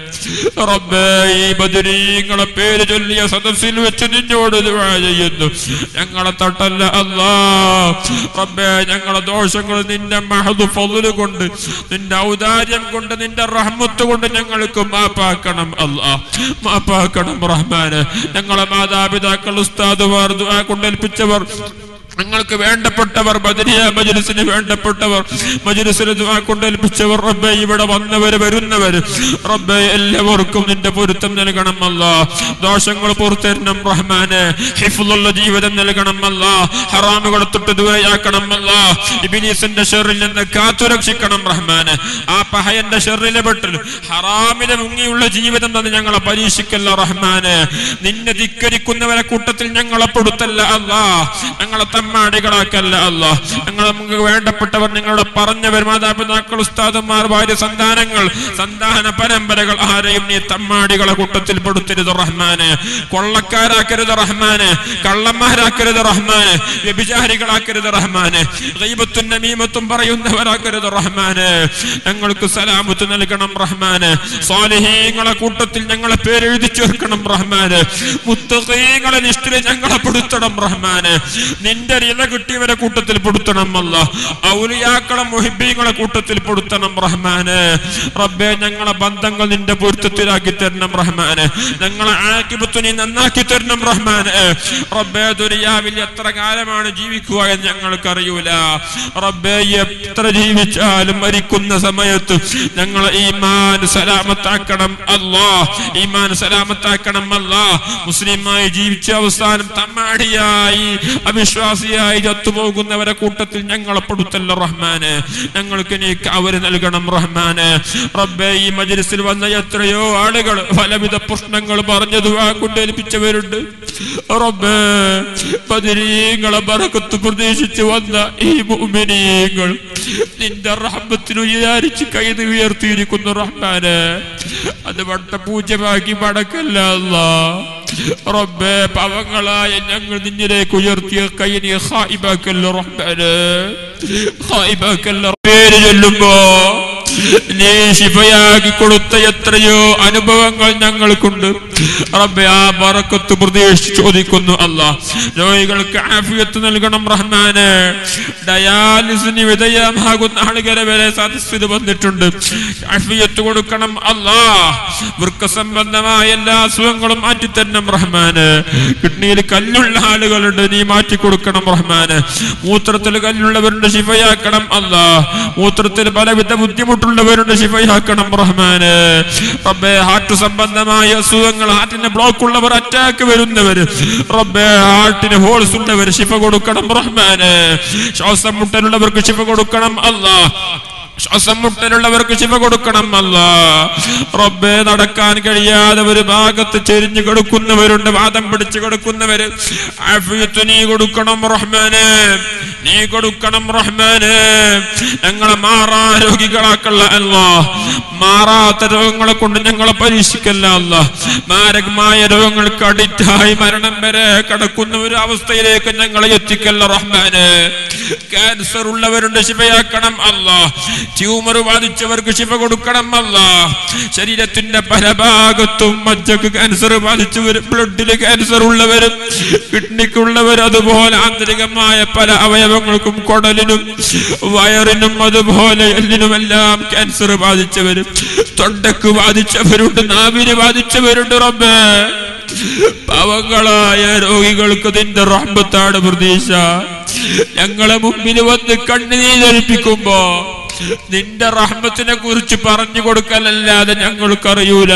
റബ്ബേ ഈ ബദരീങ്ങളെ പേര് ചൊല്ലിയ സദസ്സിൽ വെച്ച് നിന്നോട് ദുആ ചെയ്യുന്നു ഞങ്ങളെ തട്ടല്ല അല്ലാ റബ്ബേ ഞങ്ങളെ ദോഷങ്ങൾ നിന്റെ മഹദു ഫضല് കൊണ്ട് നിന്റെ ഔദാര്യം കൊണ്ട് നിന്റെ റഹ്മത്ത് കൊണ്ട് ഞങ്ങൾക്ക് മാപ്പാക്കണം അല്ലാ മാപ്പാക്കണം റഹ്മാന് ഞങ്ങളെ മാതാപിതാക്കൾ ഉസ്താദുമാർ ദുആ കൊണ്ടേൽപ്പിച്ചവർ ഞങ്ങൾക്ക് വേണ്ടപ്പെട്ടവർ ബദരിയ മജ്ലിസിന് വേണ്ടപ്പെട്ടവർ മജ്ലിസിന് ദുആ കൊണ്ടേൽപ്പിച്ചവർ റബ്ബെ ഇവിടെ വന്നവര് വരുന്നവര് റബ്ബെ എല്ലാവർക്കും നിന്റെ പൊരുത്തം നൽകണം അല്ല ദോഷങ്ങൾ പുറത്തരണം റഹ്മാന് ഹിഫുള്ള ജീവിതം നൽകണം അല്ല ഹറാമുകളെ തൊട്ട് ദൂരെയാക്കണം അല്ല ഇബിലീസിന്റെ ഷെറിൽ നിന്ന് കാത്തുരക്ഷിക്കണം റഹ്മാന് ആ പഹയന്റെ ഷെറിലെ പെട്ട് ഹറാമിലെ മുങ്ങിയുള്ള ജീവിതം തന്നെ ഞങ്ങളെ പരീക്ഷിക്കല്ല റഹ്മാന് നിന്നെ ധിക്കരിക്കുന്നവരെ കൂട്ടത്തിൽ ഞങ്ങളെ പെടുത്തല്ല അല്ലാ ഞങ്ങളെ തമ്മാടികളാക്കല്ല അല്ല ഞങ്ങൾ നമുക്ക് വേണ്ടപ്പെട്ടവർ നിങ്ങളോട് പറഞ്ഞവർ മാതാപിതാക്കൾ ഉസ്താദന്മാർ ഭാര്യ സന്താനങ്ങൾ സന്താന പരമ്പരകൾ ആരെയും നീ തമ്മാടികളെ കൂട്ടത്തിൽ പെടുത്തരുത് റഹ്മാന് കൊള്ളക്കാരാക്കരുത് റഹ്മാന് കള്ളന്മാരാക്കരുത് റഹ്മാന് വ്യഭിചാരികളാക്കരുത് റഹ്മാന് ഗൈബത്തും നമീമത്തും പറയുന്നവരാക്കരുത് റഹ്മാന് ഞങ്ങൾക്ക് സലാമത്ത് നൽകണം റഹ്മാന് സ്വാലിഹീങ്ങളെ കൂട്ടത്തിൽ ഞങ്ങളെ പേരെഴുതി ചേർക്കണം റഹ്മാന് മുത്തഖീങ്ങളെ ലിസ്റ്റിൽ ഞങ്ങളെ പെടുത്തണം റഹ്മാന് നിന്റെ ഇല കിട്ടിയവരെ കൂട്ടത്തിൽ പെടുത്തണം അല്ല ഔലിയാക്കളെ മുഹിബീങ്ങളെ കൂട്ടത്തിൽ പെടുത്തണം റഹ്മാന് റബ്ബെ ഞങ്ങളെ ബന്ധങ്ങൾ നിന്റെ പൊരുത്തത്തിലാക്കി തരണം റഹ്മാന് ഞങ്ങളെ ആക്കിബത്ത് നീ നന്നാക്കി തരണം റഹ്മാന് റബ്ബെ ദുരിയാവിൽ എത്ര കാലമാണ് ജീവിക്കുക എന്ന് ഞങ്ങൾക്ക് അറിയൂല റബ്ബെ എത്ര ജീവിച്ചാലും മരിക്കുന്ന സമയത്ത് ഞങ്ങളെ ഈമാൻ സലാമത്താക്കണം അല്ലാ ഈമാൻ സലാമത്താക്കണം അല്ലാ മുസ്ലിമായി ജീവിച്ച അവസാനം തമ്മാടിയായി അവിശ്വാസ അന്തേവാസിയായി ചത്തുപോകുന്നവരെ കൂട്ടത്തിൽ ഞങ്ങളെ പെടുത്തല്ല റഹ്മാന് ഞങ്ങൾക്ക് നീ അവര് നൽകണം റഹ്മാന് റബ്ബെ ഈ മജ്ലിസിൽ വന്ന എത്രയോ ആളുകൾ പലവിധ പ്രശ്നങ്ങൾ പറഞ്ഞു ദുആ കൊണ്ടേൽപ്പിച്ചവരുണ്ട് റബ്ബേ ബദരീങ്ങളെ ബറക്കത്ത് പ്രതീക്ഷിച്ച് വന്ന ഈ മുഅ്മിനീങ്ങൾ നിന്റെ റഹ്മത്തിന് വിചാരിച്ച് കൈത് ഉയർത്തിയിരിക്കുന്നു റഹ്മാന് അത് വട്ടപൂജ്യമാക്കി മടക്കല്ല അല്ലാ റബ്ബേ പാവങ്ങളായ ഞങ്ങൾ നിന്നിലേക്ക് ഉയർത്തിയ കൈ നീ ഖായിബാക്കല്ല റഹ്മാന് ഖായിബാക്കല്ല പേര് ചൊല്ലുമ്പോ നീ ശിഫയാക്കി കൊടുത്ത എത്രയോ അനുഭവങ്ങൾ ഞങ്ങൾക്കുണ്ട് റബ്ബെ ആ ബറക്കത്ത് പ്രതീക്ഷിച്ച് ചോദിക്കുന്നു അല്ല രോഗികൾക്ക് ആഫിയത്ത് നൽകണം റഹ്മാന് ഡയാലിസിന് വിധേയമാകുന്ന ആളുകളെ വരെ സദസ്സിൽ വന്നിട്ടുണ്ട് ആഫിയത്ത് കൊടുക്കണം അല്ലാ വൃക്ക സംബന്ധമായ എല്ലാ അസുഖങ്ങളും മാറ്റിത്തരണം റഹ്മാന് കിഡ്നിയിൽ കല്ലുള്ള ആളുകളുണ്ട് നീ മാറ്റി കൊടുക്കണം റഹ്മാന് മൂത്രത്തിൽ കല്ലുള്ളവരുണ്ട് ശിഫയാക്കണം അല്ലാ മൂത്രത്തിൽ പലവിധ ബുദ്ധിമുട്ടുള്ളവരുണ്ട് ശിഫയാക്കണം റഹ്മാന് റബ്ബെ ഹാർട്ട് സംബന്ധമായ അസുഖങ്ങൾ ഹാർട്ടിന് ബ്ലോക്ക് ഉള്ളവർ അറ്റാക്ക് വരുന്നവര് റബ്ബെ ഹാർട്ടിന് ഹോൾസ് ഉള്ളവർ ശിഫ കൊടുക്കണം റഹ്മാന് ശ്വാസം മുട്ടലുള്ളവർക്ക് ശിഫ കൊടുക്കണം അല്ലാ ശ്വാസം മുട്ടലുള്ളവർക്ക് ശിവ കൊടുക്കണം അല്ല റബ്ബെ നടക്കാൻ കഴിയാതെ ഒരു ഭാഗത്ത് ചെരിഞ്ഞു കൊടുക്കുന്നവരുണ്ട് വാദം പിടിച്ചു കൊടുക്കുന്നവര് ആഫിയത്ത് നീ കൊടുക്കണം റഹ്മാന് നീ കൊടുക്കണം റഹ്മാന് ഞങ്ങളെ മാറാ രോഗികളാക്കല്ല അല്ല മാറാത്ത രോഗങ്ങളെ കൊണ്ട് ഞങ്ങളെ പരീക്ഷിക്കല്ല അല്ല മാരകമായ രോഗങ്ങൾക്ക് അഡിക്റ്റായി മരണം വരെ കടക്കുന്ന ഒരു അവസ്ഥയിലേക്ക് ഞങ്ങളെ എത്തിക്കല്ല റഹ്മാന് ക്യാൻസർ ഉള്ളവരുണ്ട് ശിവയാക്കണം അല്ല ട്യൂമർ ബാധിച്ചവർക്ക് ശിവ കൊടുക്കണം അല്ല ശരീരത്തിന്റെ പല ഭാഗത്തും മജ്ജക്ക് ക്യാൻസർ ബാധിച്ചവരും ബ്ലഡില് ക്യാൻസർ ഉള്ളവരും കിഡ്നിക്കുള്ളവരും അതുപോലെ ആന്തരികമായ പല അവയവങ്ങൾക്കും കുടലിനും വയറിനും അതുപോലെ എല്ലിനുമെല്ലാം ക്യാൻസർ ബാധിച്ചവരും തൊണ്ടക്ക് ബാധിച്ചവരുണ്ട് നാവിന് ബാധിച്ചവരുണ്ട് റബ്ബേ പാവങ്ങളായ രോഗികൾക്ക് നിന്റെ റഹ്മത്താണ് പ്രതീക്ഷ ഞങ്ങളെ മുമ്പിൽ വന്ന് കണ്ണുനീരൊലിപ്പിക്കുമ്പോ നിന്റെ റഹ്മത്തിനെ കുറിച്ച് പറഞ്ഞു കൊടുക്കലല്ലാതെ ഞങ്ങൾക്കറിയൂല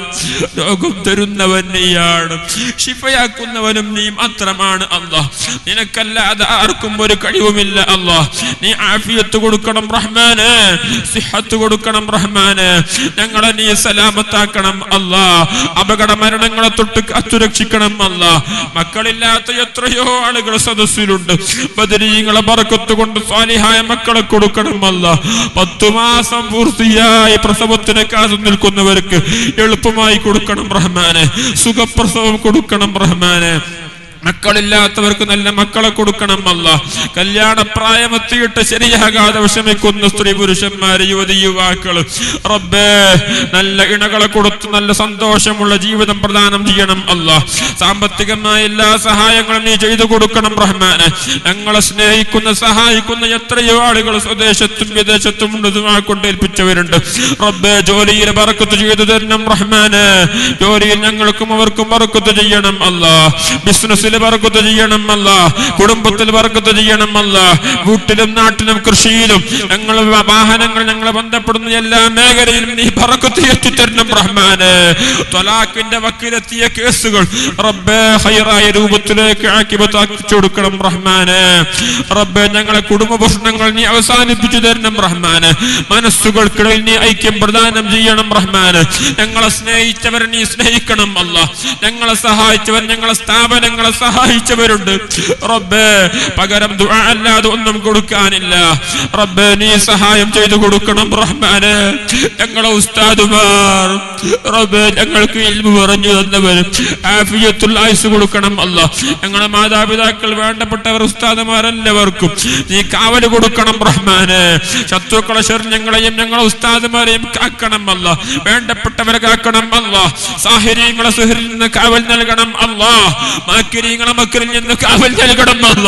രോഗം തരുന്നവൻ നീയാണ് ശിഫയാക്കുന്നവനും നീ മാത്രമാണ് അല്ല നിനക്കല്ലാതെ ആർക്കും ഒരു കഴിവുമില്ല അല്ല നീ ആഫിയത്ത് കൊടുക്കണം റഹ്മാന് സിഹത്ത് കൊടുക്കണം റഹ്മാന് ഞങ്ങളെ നീ സലാമത്താക്കണം അല്ല അപകട മരണങ്ങളെ തൊട്ട് കാത്തുരക്ഷിക്കണം അല്ല മക്കളില്ലാത്ത എത്രയോ ആളുകൾ സദസ്സിലുണ്ട് ബദരീങ്ങളെ ബറക്കത്ത് കൊണ്ട് സ്വാലിഹായ മക്കളെ കൊടുക്കണം അല്ല പത്തു മാസം പൂർത്തിയായി പ്രസവത്തിന് കാത്തു നിൽക്കുന്നവർക്ക് എളുപ്പമായി കൊടുക്കണം റഹ്മാന് സുഖപ്രസവം കൊടുക്കണം റഹ്മാന് മക്കളില്ലാത്തവർക്ക് നല്ല മക്കളെ കൊടുക്കണം അല്ല കല്യാണ പ്രായമെത്തിയിട്ട് ശരിയാകാതെ വിഷമിക്കുന്ന സ്ത്രീ പുരുഷന്മാര് യുവതി യുവാക്കൾ റബ്ബേ നല്ല ഇണകളെ കൊടുത്ത് നല്ല സന്തോഷമുള്ള ജീവിതം പ്രദാനം ചെയ്യണം അല്ല സാമ്പത്തികമായ എല്ലാ സഹായങ്ങളും നീ ചെയ്തു കൊടുക്കണം റഹ്മാന് ഞങ്ങളെ സ്നേഹിക്കുന്ന സഹായിക്കുന്ന എത്രയോ ആളുകൾ സ്വദേശത്തും വിദേശത്തും കൊണ്ട് ഏൽപ്പിച്ചവരുണ്ട് റബ്ബേ ജോലിയിൽ ബറക്കത്ത് ചെയ്തു തരണം റഹ്മാന് ജോലിയിൽ ഞങ്ങൾക്കും അവർക്കും ബറക്കത്ത് ചെയ്യണം അല്ല ബിസിനസ്സിൽ ബറക്കത്ത് ചെയ്യണം അല്ല കുടുംബത്തിൽ ബറക്കത്ത് ചെയ്യണം അല്ല വീട്ടിലും നാട്ടിലും കൃഷിയിലും ഞങ്ങൾ വാഹനങ്ങൾ ഞങ്ങളെ ബന്ധപ്പെടുന്ന എല്ലാ മേഖലയിലും നീ ബറക്കത്ത് എത്തിത്തരണം റഹ്മാന് തൊലാഖിന്റെ വക്കിലെത്തിയ കേസുകൾ റബ്ബേ ഹൈറായ രൂപത്തിലേക്ക് ആക്കിബത്താക്കിച്ചു കൊടുക്കണം റഹ്മാന് റബ്ബേ ഞങ്ങളെ കുടുംബ പ്രശ്നങ്ങൾ നീ അവസാനിപ്പിച്ചു തരണം റഹ്മാന് മനസ്സുകൾക്കിടയിൽ നീ ഐക്യം പ്രദാനം ചെയ്യണം റഹ്മാന് ഞങ്ങളെ സ്നേഹിച്ചവരെ നീ സ്നേഹിക്കണം അല്ല ഞങ്ങളെ സഹായിച്ചവർ ഞങ്ങളെ സ്ഥാപനങ്ങളെ സഹായിച്ചവരുണ്ട് റബ്ബേ പകരം ദുആ അല്ലാതെ ഒന്നും കൊടുക്കാനില്ല റബ്ബേ നീ സഹായം ചെയ്തു കൊടുക്കണം റഹ്മാന് ഞങ്ങളെ ഉസ്താദുമാർ റബ്ബേ ഞങ്ങൾക്ക് ഇൽമു പറഞ്ഞു തന്നവർ ആഫിയത്തുൽ ആയുസ് കൊടുക്കണം അല്ല ഞങ്ങളെ മാതാപിതാക്കൾ വേണ്ടപ്പെട്ടവർ ഉസ്താദുമാരെല്ലാവർക്കും നീ കാവല് കൊടുക്കണം റഹ്മാന് ശത്രുക്കളെ ശരി ഞങ്ങളെയും ഞങ്ങളെ ഉസ്താദുമാരെയും കാക്കണം അല്ല വേണ്ടപ്പെട്ടവരെ കാക്കണം അല്ല സാഹചര്യങ്ങളെ സുഹരിൽ നിന്ന് കാവൽ നൽകണം അല്ല മാക്കിരീങ്ങളെ മക്കളിൽ നിന്ന് കാവൽ നൽകണം അല്ല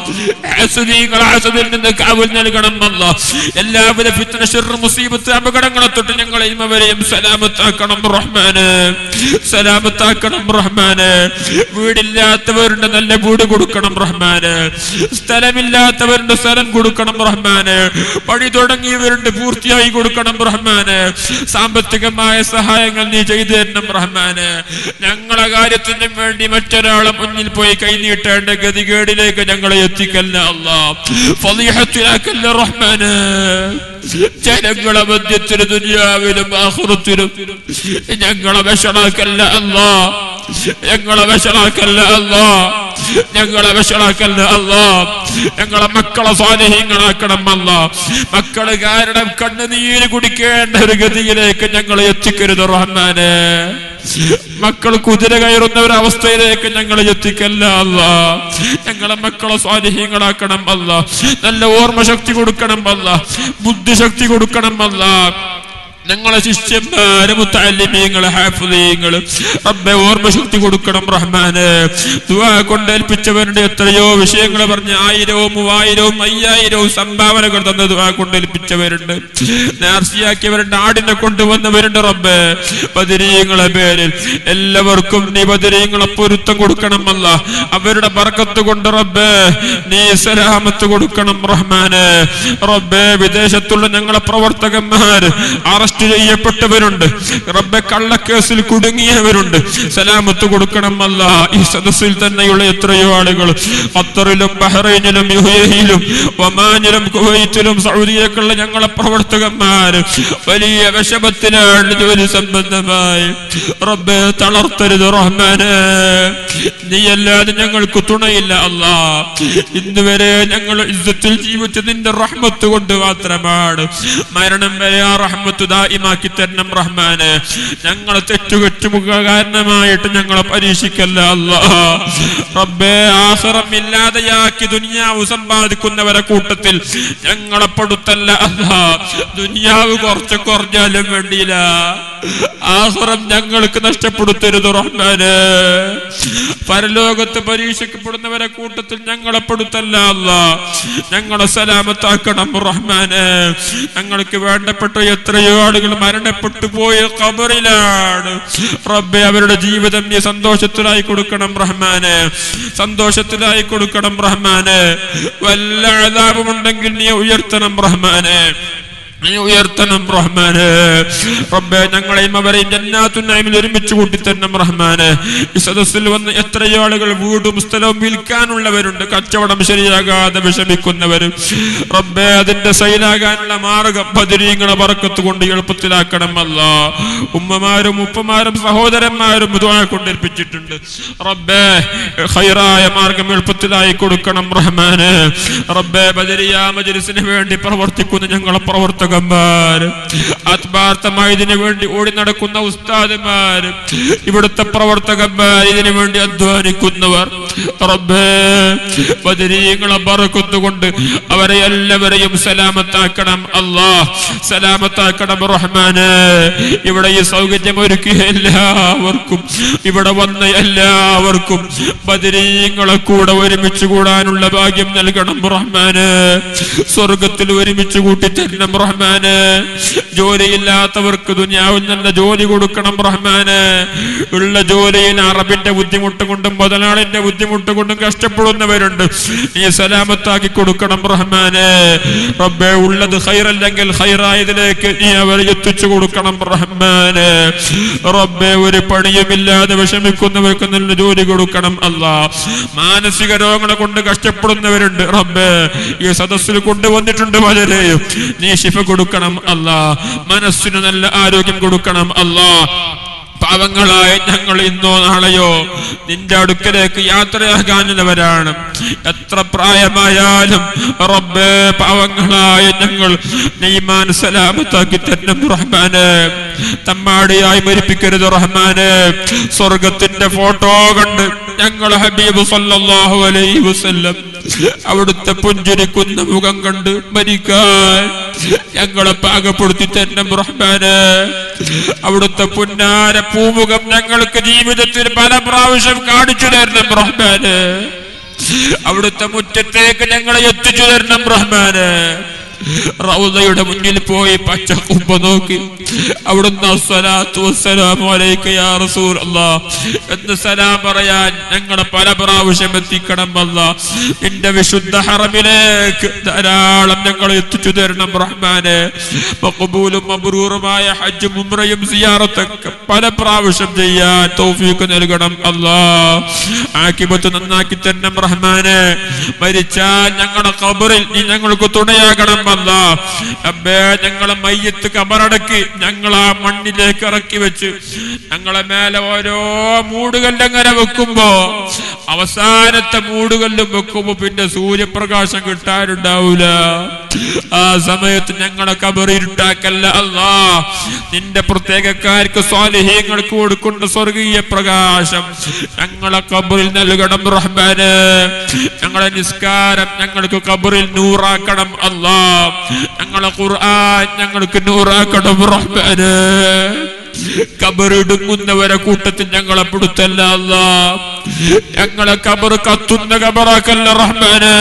ആസുരീങ്ങളെ ആസുദിൽ നിന്ന് കാവൽ നൽകണം അല്ല എല്ലാവിധ ഫിത്തന ഷെറ് മുസീബത്ത് അപകടങ്ങളെ തൊട്ട് ഞങ്ങളെ ഇമവരെയും സലാമത്താക്കണം റഹ്മാന് സലാമത്താക്കണം റഹ്മാന് വീടില്ലാത്തവരുണ്ട് നല്ല വീട് കൊടുക്കണം റഹ്മാന് സ്ഥലമില്ലാത്തവരുണ്ട് സ്ഥലം കൊടുക്കണം റഹ്മാന് പണി തുടങ്ങിയവരുണ്ട് പൂർത്തിയായി കൊടുക്കണം റഹ്മാന് സാമ്പത്തികമായ സഹായങ്ങൾ നീ ചെയ്തു തരണം റഹ്മാന് ഞങ്ങളെ കാര്യത്തിനും വേണ്ടി മറ്റൊരാളെ മുന്നിൽ മുന്നിൽ പോയി കൈനീട്ടേണ്ട ഗതികേടിലേക്ക് ഞങ്ങളെ എത്തിക്കല്ല അല്ലാ ഫളീഹത്തിലാക്കല്ല റഹ്മാന് ജനങ്ങളെ മധ്യത്തിലും ദുനിയാവിലും ആഹുറത്തിലും ഞങ്ങളെ വിഷണാക്കല്ല അല്ലാ ഞങ്ങളെ വിഷണാക്കല്ല അല്ലാ ഞങ്ങളെ വിഷണാക്കല്ല അല്ലാ ഞങ്ങളെ മക്കളെ സ്വാധീനങ്ങളാക്കണം അല്ല മക്കള് കാരണം കണ്ണുനീര് കുടിക്കേണ്ട ഒരു ഗതിയിലേക്ക് ഞങ്ങളെ എത്തിക്കരുത് റഹ്മാനെ മക്കൾ കുതിര കയറുന്ന ഒരു അവസ്ഥയിലേക്ക് ഞങ്ങളെ എത്തിക്കല്ല അല്ല ഞങ്ങളെ മക്കളെ സ്വാധീനങ്ങളാക്കണം അല്ല നല്ല ഓർമ്മശക്തി കൊടുക്കണം അല്ല ബുദ്ധിശക്തി കൊടുക്കണം അല്ല ഞങ്ങളെ ശിഷ്യന്മാര് മുത്താലിമീങ്ങള് ഹാഫുദീങ്ങള് റബ്ബെ ഓർമ്മശക്തി കൊടുക്കണം റഹ്മാന് ദുആ കൊണ്ടേൽപ്പിച്ചവരുടെ എത്രയോ വിഷയങ്ങൾ പറഞ്ഞ് ആയിരവും മൂവായിരവും അയ്യായിരവും സംഭാവനകൾ തന്ന ദുആ കൊണ്ടേൽപ്പിച്ചവരുണ്ട് നേർച്ചയാക്കിയവരുടെ ആടിനെ കൊണ്ടുവന്നവരുണ്ട് റബ്ബെ ബദരീങ്ങളെ പേരിൽ എല്ലാവർക്കും നീ ബദരീങ്ങളെ പൊരുത്തം കൊടുക്കണമല്ല അവരുടെ ബർക്കത്ത് കൊണ്ട് റബ്ബെ നീ സലാമത്ത് കൊടുക്കണം റഹ്മാന് റബ്ബെ വിദേശത്തുള്ള ഞങ്ങളെ പ്രവർത്തകന്മാർ അറസ്റ്റ് ചെയ്യപ്പെട്ടവരുണ്ട് റബ്ബെ കള്ളക്കേസിൽ കുടുങ്ങിയവരുണ്ട് സലാമത്ത് കൊടുക്കണം അല്ല ഈ സദസ്സിൽ തന്നെയുള്ള എത്രയോ ആളുകൾ ഖത്തറിലും ബഹ്റൈനിലും യുഹയിലും ഒമാനിലും കുവൈറ്റിലും സൗദിയിലേക്കുള്ള ഞങ്ങളെ പ്രവർത്തകന്മാർ വലിയ വിഷമത്തിലാണ് ജോലി സംബന്ധമായി റബ്ബെ തളർത്തരുത് റഹ്മാന് നീയല്ലാതെ ഞങ്ങൾക്ക് തുണയില്ല അല്ലാ ഇന്ന് വരെ ഞങ്ങൾ ഇസ്സത്തിൽ ജീവിച്ച നിന്റെ റഹ്മത്ത് കൊണ്ട് മാത്രമാണ് മരണം വരെ ആ റഹ്മത്ത് ദായിമാക്കി തരണം റഹ്മാന് ഞങ്ങൾ തെറ്റുകെട്ടുമുഖ കാരണമായിട്ട് ഞങ്ങളെ പരീക്ഷിക്കല്ല അല്ലാ റബ്ബേ ആഹ്റം ഇല്ലാതെയാക്കി ദുനിയാവ് സമ്പാദിക്കുന്നവരെ കൂട്ടത്തിൽ ഞങ്ങളെ പെടുത്തല്ല അല്ലാ ദുനിയാവ് കുറച്ച് കുറഞ്ഞാലും വേണ്ടിയില്ല ആഹ്റം ഞങ്ങൾക്ക് നഷ്ടപ്പെടുത്തരുത് റഹ്മാന് പരലോകത്ത് പരീക്ഷിക്കപ്പെടുന്നവരെ കൂട്ടത്തിൽ ഞങ്ങളെ പെടുത്തല്ല അല്ലാ ഞങ്ങളെ സലാമത്താക്കണം റഹ്മാന് ഞങ്ങൾക്ക് വേണ്ടപ്പെട്ട എത്രയോ ആളുകൾ മരണപ്പെട്ടു പോയ ഖബറിലാണ് റബ്ബെ അവരുടെ ജീവിതം നീ സന്തോഷത്തിലായി കൊടുക്കണം റഹ്മാന് സന്തോഷത്തിലായി കൊടുക്കണം റഹ്മാന് വല്ല അതാപമുണ്ടെങ്കിൽ നീ ഉയർത്തണം റഹ്മാന് നീ ഉയർത്തണം റഹ്മാന് റബ്ബെ ഞങ്ങളെയും അവരെയും ജന്നാത്തുന്നയിമിൽ ഒരുമിച്ച് കൂട്ടി തരണം റഹ്മാന് ഈ സദസ്സിൽ വന്ന് എത്രയോ ആളുകൾ വീടും സ്ഥലവും വിൽക്കാനുള്ളവരുണ്ട് കച്ചവടം ശരിയാകാതെ വിഷമിക്കുന്നവരും റബ്ബെ അതിന്റെ സൈലാകാനുള്ള മാർഗം ബദരീങ്ങളെ പറക്കത്ത് കൊണ്ട് എളുപ്പത്തിലാക്കണം അല്ല ഉമ്മമാരും ഉപ്പമാരും സഹോദരന്മാരും ദുആ കൊണ്ടേൽപ്പിച്ചിട്ടുണ്ട് റബ്ബെ ഖൈറായ മാർഗം എളുപ്പത്തിലായി കൊടുക്കണം റഹ്മാന് റബ്ബെ ബദരിയ മജ്ലിസിന് വേണ്ടി പ്രവർത്തിക്കുന്ന ഞങ്ങളെ പ്രവർത്തകന്മാർ ആത്മാർത്ഥമായി ഇതിനു വേണ്ടി ഓടി നടക്കുന്ന ഉസ്താദന്മാർ ഇവിടുത്തെ പ്രവർത്തകന്മാർ ഇതിനു വേണ്ടി അധ്വാനിക്കുന്നവർ റബ്ബേ ബദരീങ്ങളെ ബറക്കുന്നുകൊണ്ട് അവരെ എല്ലാവരെയും സലാമത്താക്കണം അല്ലാ സലാമത്താക്കണം റഹ്മാന് ഇവിടെ ഈ സൗകര്യം ഒരുക്കിയ എല്ലാവർക്കും ഇവിടെ വന്ന എല്ലാവർക്കും ബദരീങ്ങളെ കൂടെ ഒരുമിച്ച് കൂടാനുള്ള ഭാഗ്യം നൽകണം റഹ്മാന് സ്വർഗത്തിൽ ഒരുമിച്ച് കൂട്ടി തരണം റഹ്മാന് ജോലിയില്ലാത്തവർക്ക് ദുനിയാവിൽ നല്ല ജോലി കൊടുക്കണം റഹ്മാന് ഉള്ള ജോലിയിൽ അറബിന്റെ ബുദ്ധിമുട്ട് കൊണ്ടും മുതലാളിന്റെ ബുദ്ധിമുട്ട് കൊണ്ടും കഷ്ടപ്പെടുന്നവരുണ്ട് നീ സലാമത്താക്കി കൊടുക്കണം റഹ്മാന് റബ്ബെ ഉള്ളത് ഹൈറല്ലെങ്കിൽ ഹൈറായതിലേക്ക് നീ അവരെ എത്തിച്ചു കൊടുക്കണം റഹ്മാന് റബ്ബെ ഒരു പണിയുമില്ലാതെ വിഷമിക്കുന്നവർക്ക് നല്ല ജോലി കൊടുക്കണം അല്ല മാനസിക രോഗങ്ങളെ കൊണ്ട് കഷ്ടപ്പെടുന്നവരുണ്ട് റബ്ബെ ഈ സദസ്സിൽ കൊണ്ടുവന്നിട്ടുണ്ട് പലരെയും നീ ശിഫ കൊടുക്കണം അല്ല മനസ്സിന് നല്ല ആരോഗ്യം കൊടുക്കണം അല്ലാ പാവങ്ങളായ ഞങ്ങൾ ഇന്നോ നാളെയോ നിന്റെ അടുക്കലേക്ക് യാത്രയാകാനുള്ളവരാണ് എത്ര പ്രായമായാലും റബ്ബേ പാവങ്ങളായ ഞങ്ങൾ നെയ്മാൻ സലാമത്താക്കി തരണം റഹ്മാന് തമ്മാടിയായി മരിപ്പിക്കരുത് റഹ്മാന് സ്വർഗത്തിന്റെ ഫോട്ടോ കണ്ട് ഞങ്ങൾ ഹബീബ് സല്ലല്ലാഹു അലൈഹി വസല്ലം അവിടുത്തെ പുഞ്ചിരിക്കുന്ന മുഖം കണ്ട് മരിക്കാൻ ഞങ്ങളെ പാകപ്പെടുത്തി തരണം റഹ്മാന് അവിടുത്തെ പുന്നാര പൂമുഖം ഞങ്ങൾക്ക് ജീവിതത്തിൽ പല പ്രാവശ്യം കാണിച്ചു തരണം റഹ്മാന് അവിടുത്തെ മുറ്റത്തേക്ക് ഞങ്ങളെ എത്തിച്ചു തരണം റഹ്മാന് റൗദയുടെ മുന്നിൽ പോയി പച്ച കുമ്പ നോക്കി അവിടുന്ന് അസ്സലാത്തു വസ്സലാമു അലൈക യാ റസൂൽ എന്ന് സലാം പറയാൻ ഞങ്ങളെ പല പ്രാവശ്യം എത്തിക്കണം അല്ല നിന്റെ വിശുദ്ധ ഹറമിലേക്ക് ധാരാളം ഞങ്ങൾ എത്തിച്ചു തരണം റഹ്മാനെ മഖബൂലും മബ്രൂറുമായ ഹജ്ജും ഉംറയും സിയാറത്തൊക്കെ പല പ്രാവശ്യം ചെയ്യാൻ തൗഫീഖ് നൽകണം അല്ലാ ആക്കിബത്ത് നന്നാക്കി തരണം റഹ്മാനെ മരിച്ചാൽ ഞങ്ങളുടെ ഖബറിൽ നീ ഞങ്ങൾക്ക് തുണയാകണം അല്ല അബ്ബേ ഞങ്ങളെ മയ്യത്ത് കബറടക്കി ഞങ്ങൾ ആ മണ്ണിലേക്ക് ഇറക്കി വെച്ച് ഞങ്ങളെ മേലെ ഓരോ മൂടുകല്ലങ്ങനെ വെക്കുമ്പോ അവസാനത്തെ മൂടുകല്ലും വെക്കുമ്പോ പിന്നെ സൂര്യപ്രകാശം കിട്ടാനുണ്ടാവൂല ആ സമയത്ത് ഞങ്ങളെ കബറിരുട്ടാക്കല്ല അല്ലാ നിന്റെ പ്രത്യേകക്കാർക്ക് സ്വാലിഹ്യങ്ങൾക്ക് കൊടുക്കുന്ന സ്വർഗീയ പ്രകാശം ഞങ്ങളെ കബറിൽ നൽകണം റഹ്മാന് ഞങ്ങളെ നിസ്കാരം ഞങ്ങൾക്ക് കബറിൽ നൂറാക്കണം അല്ലാ ഞങ്ങളെ ഖുർആൻ ഞങ്ങൾക്ക് നൂറാക്കണം റഹ്മാന് കബറിടുങ്ങുന്നവരെ കൂട്ടത്തിൽ ഞങ്ങളെ പെടുത്തല്ല അല്ലാ ഞങ്ങളെ കബറ് കത്തുന്ന കബറാക്കല്ല റഹ്മാന്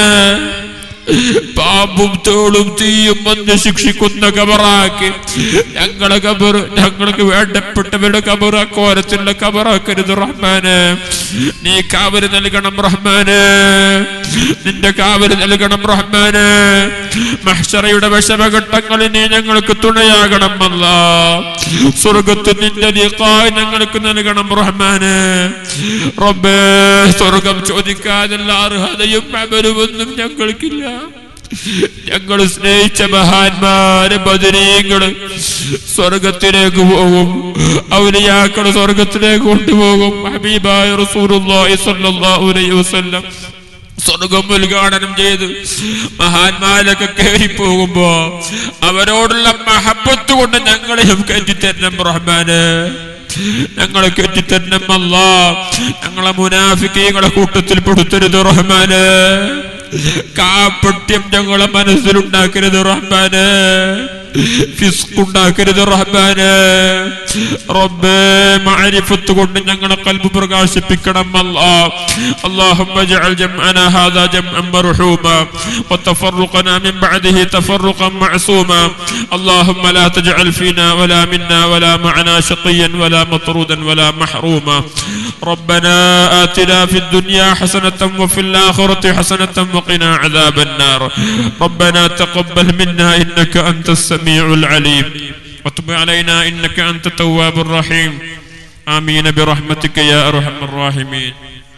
പാമ്പും തോളും തീയും വന്ന് ശിക്ഷിക്കുന്ന കബറാക്കി ഞങ്ങളെ കബർ ഞങ്ങൾക്ക് വേണ്ടപ്പെട്ടവരുടെ കബർ അക്കോരത്തിലുള്ള കബറാക്കരുത് റഹ്മാന് നീ കാവല് നൽകണം റഹ്മാന് നിന്റെ കാവല് നൽകണം റഹ്മാന് മഹ്ഷറയുടെ വിഷമഘട്ടങ്ങളിൽ നീ ഞങ്ങൾക്ക് തുണയാകണം അല്ല സ്വർഗത്ത് നിന്റെ നീക്കായി ഞങ്ങൾക്ക് നൽകണം റഹ്മാന് റബ്ബേ സ്വർഗം ചോദിക്കാനുള്ള അർഹതയും അമലുമൊന്നും ഞങ്ങൾക്കില്ല ഞങ്ങൾ സ്നേഹിച്ച മഹാന്മാര് ബദരീങ്ങള് സ്വർഗത്തിലേക്ക് പോകും ഔലിയാക്കള് സ്വർഗത്തിലേക്ക് കൊണ്ടുപോകും ഹബീബായ റസൂലുള്ളാഹി സ്വല്ലല്ലാഹു അലൈഹി വസല്ലം സ്വർഗം ഉദ്ഘാടനം ചെയ്ത് മഹാന്മാരൊക്കെ കയറി പോകുമ്പോ അവരോടുള്ള മഹബത്ത് കൊണ്ട് ഞങ്ങളെയും കയറ്റിത്തരണം റഹ്മാന് ഞങ്ങളെ കയറ്റിത്തരണം അല്ല ഞങ്ങളെ മുനാഫിക്കീങ്ങളെ കൂട്ടത്തിൽ പെടുത്തരുത് റഹ്മാന് കാപ്പട്യം ഞങ്ങളെ മനസ്സിലുണ്ടാക്കരുത് റഹ്മാന് ഫിസ്ക് ഉണ്ടാക്കരുത് റഹ്മാന് റബ്ബേ മഅരിഫത്ത് കൊണ്ട് ഞങ്ങളെ കൽബ് പ്രകാശിപ്പിക്കണം അല്ലാ اللهم اجعل جمعنا هذا جمعا مرحوما وتفرقنا من بعده تفرقا معصوما اللهم لا تجعل فينا ولا منا ولا معنا شقيا ولا مطرودا ولا محروما ربنا آتنا في الدنيا حسنة وفي الآخرة حسنة وقنا عذاب النار ربنا تقبل منا إنك أنت السميع العليم وتب علينا إنك أنت التواب الرحيم آمين برحمتك يا أرحم الراحمين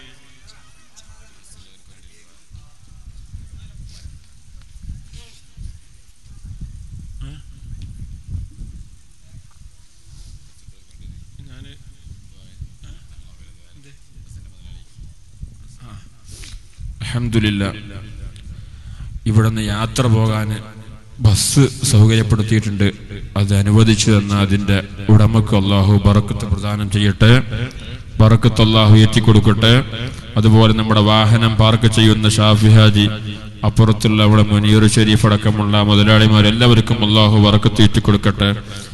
അൽഹംദുലില്ലാ ഇവിടുന്ന് യാത്ര പോകാൻ ബസ് സൗകര്യപ്പെടുത്തിയിട്ടുണ്ട് അത് അനുവദിച്ചു തന്ന അതിന്റെ ഉടമക്ക് അള്ളാഹു ബറക്കത്ത് പ്രദാനം ചെയ്യട്ടെ ബറക്കത്ത് അള്ളാഹു എത്തിക്കൊടുക്കട്ടെ അതുപോലെ നമ്മുടെ വാഹനം പാർക്ക് ചെയ്യുന്ന ഷാഫി ഹാജി അപ്പുറത്തുള്ള അവിടെ മുനീർ ഷെരീഫ് അടക്കമുള്ള മുതലാളിമാരെല്ലാവർക്കും അള്ളാഹു ബറക്കത്ത് എത്തിക്കൊടുക്കട്ടെ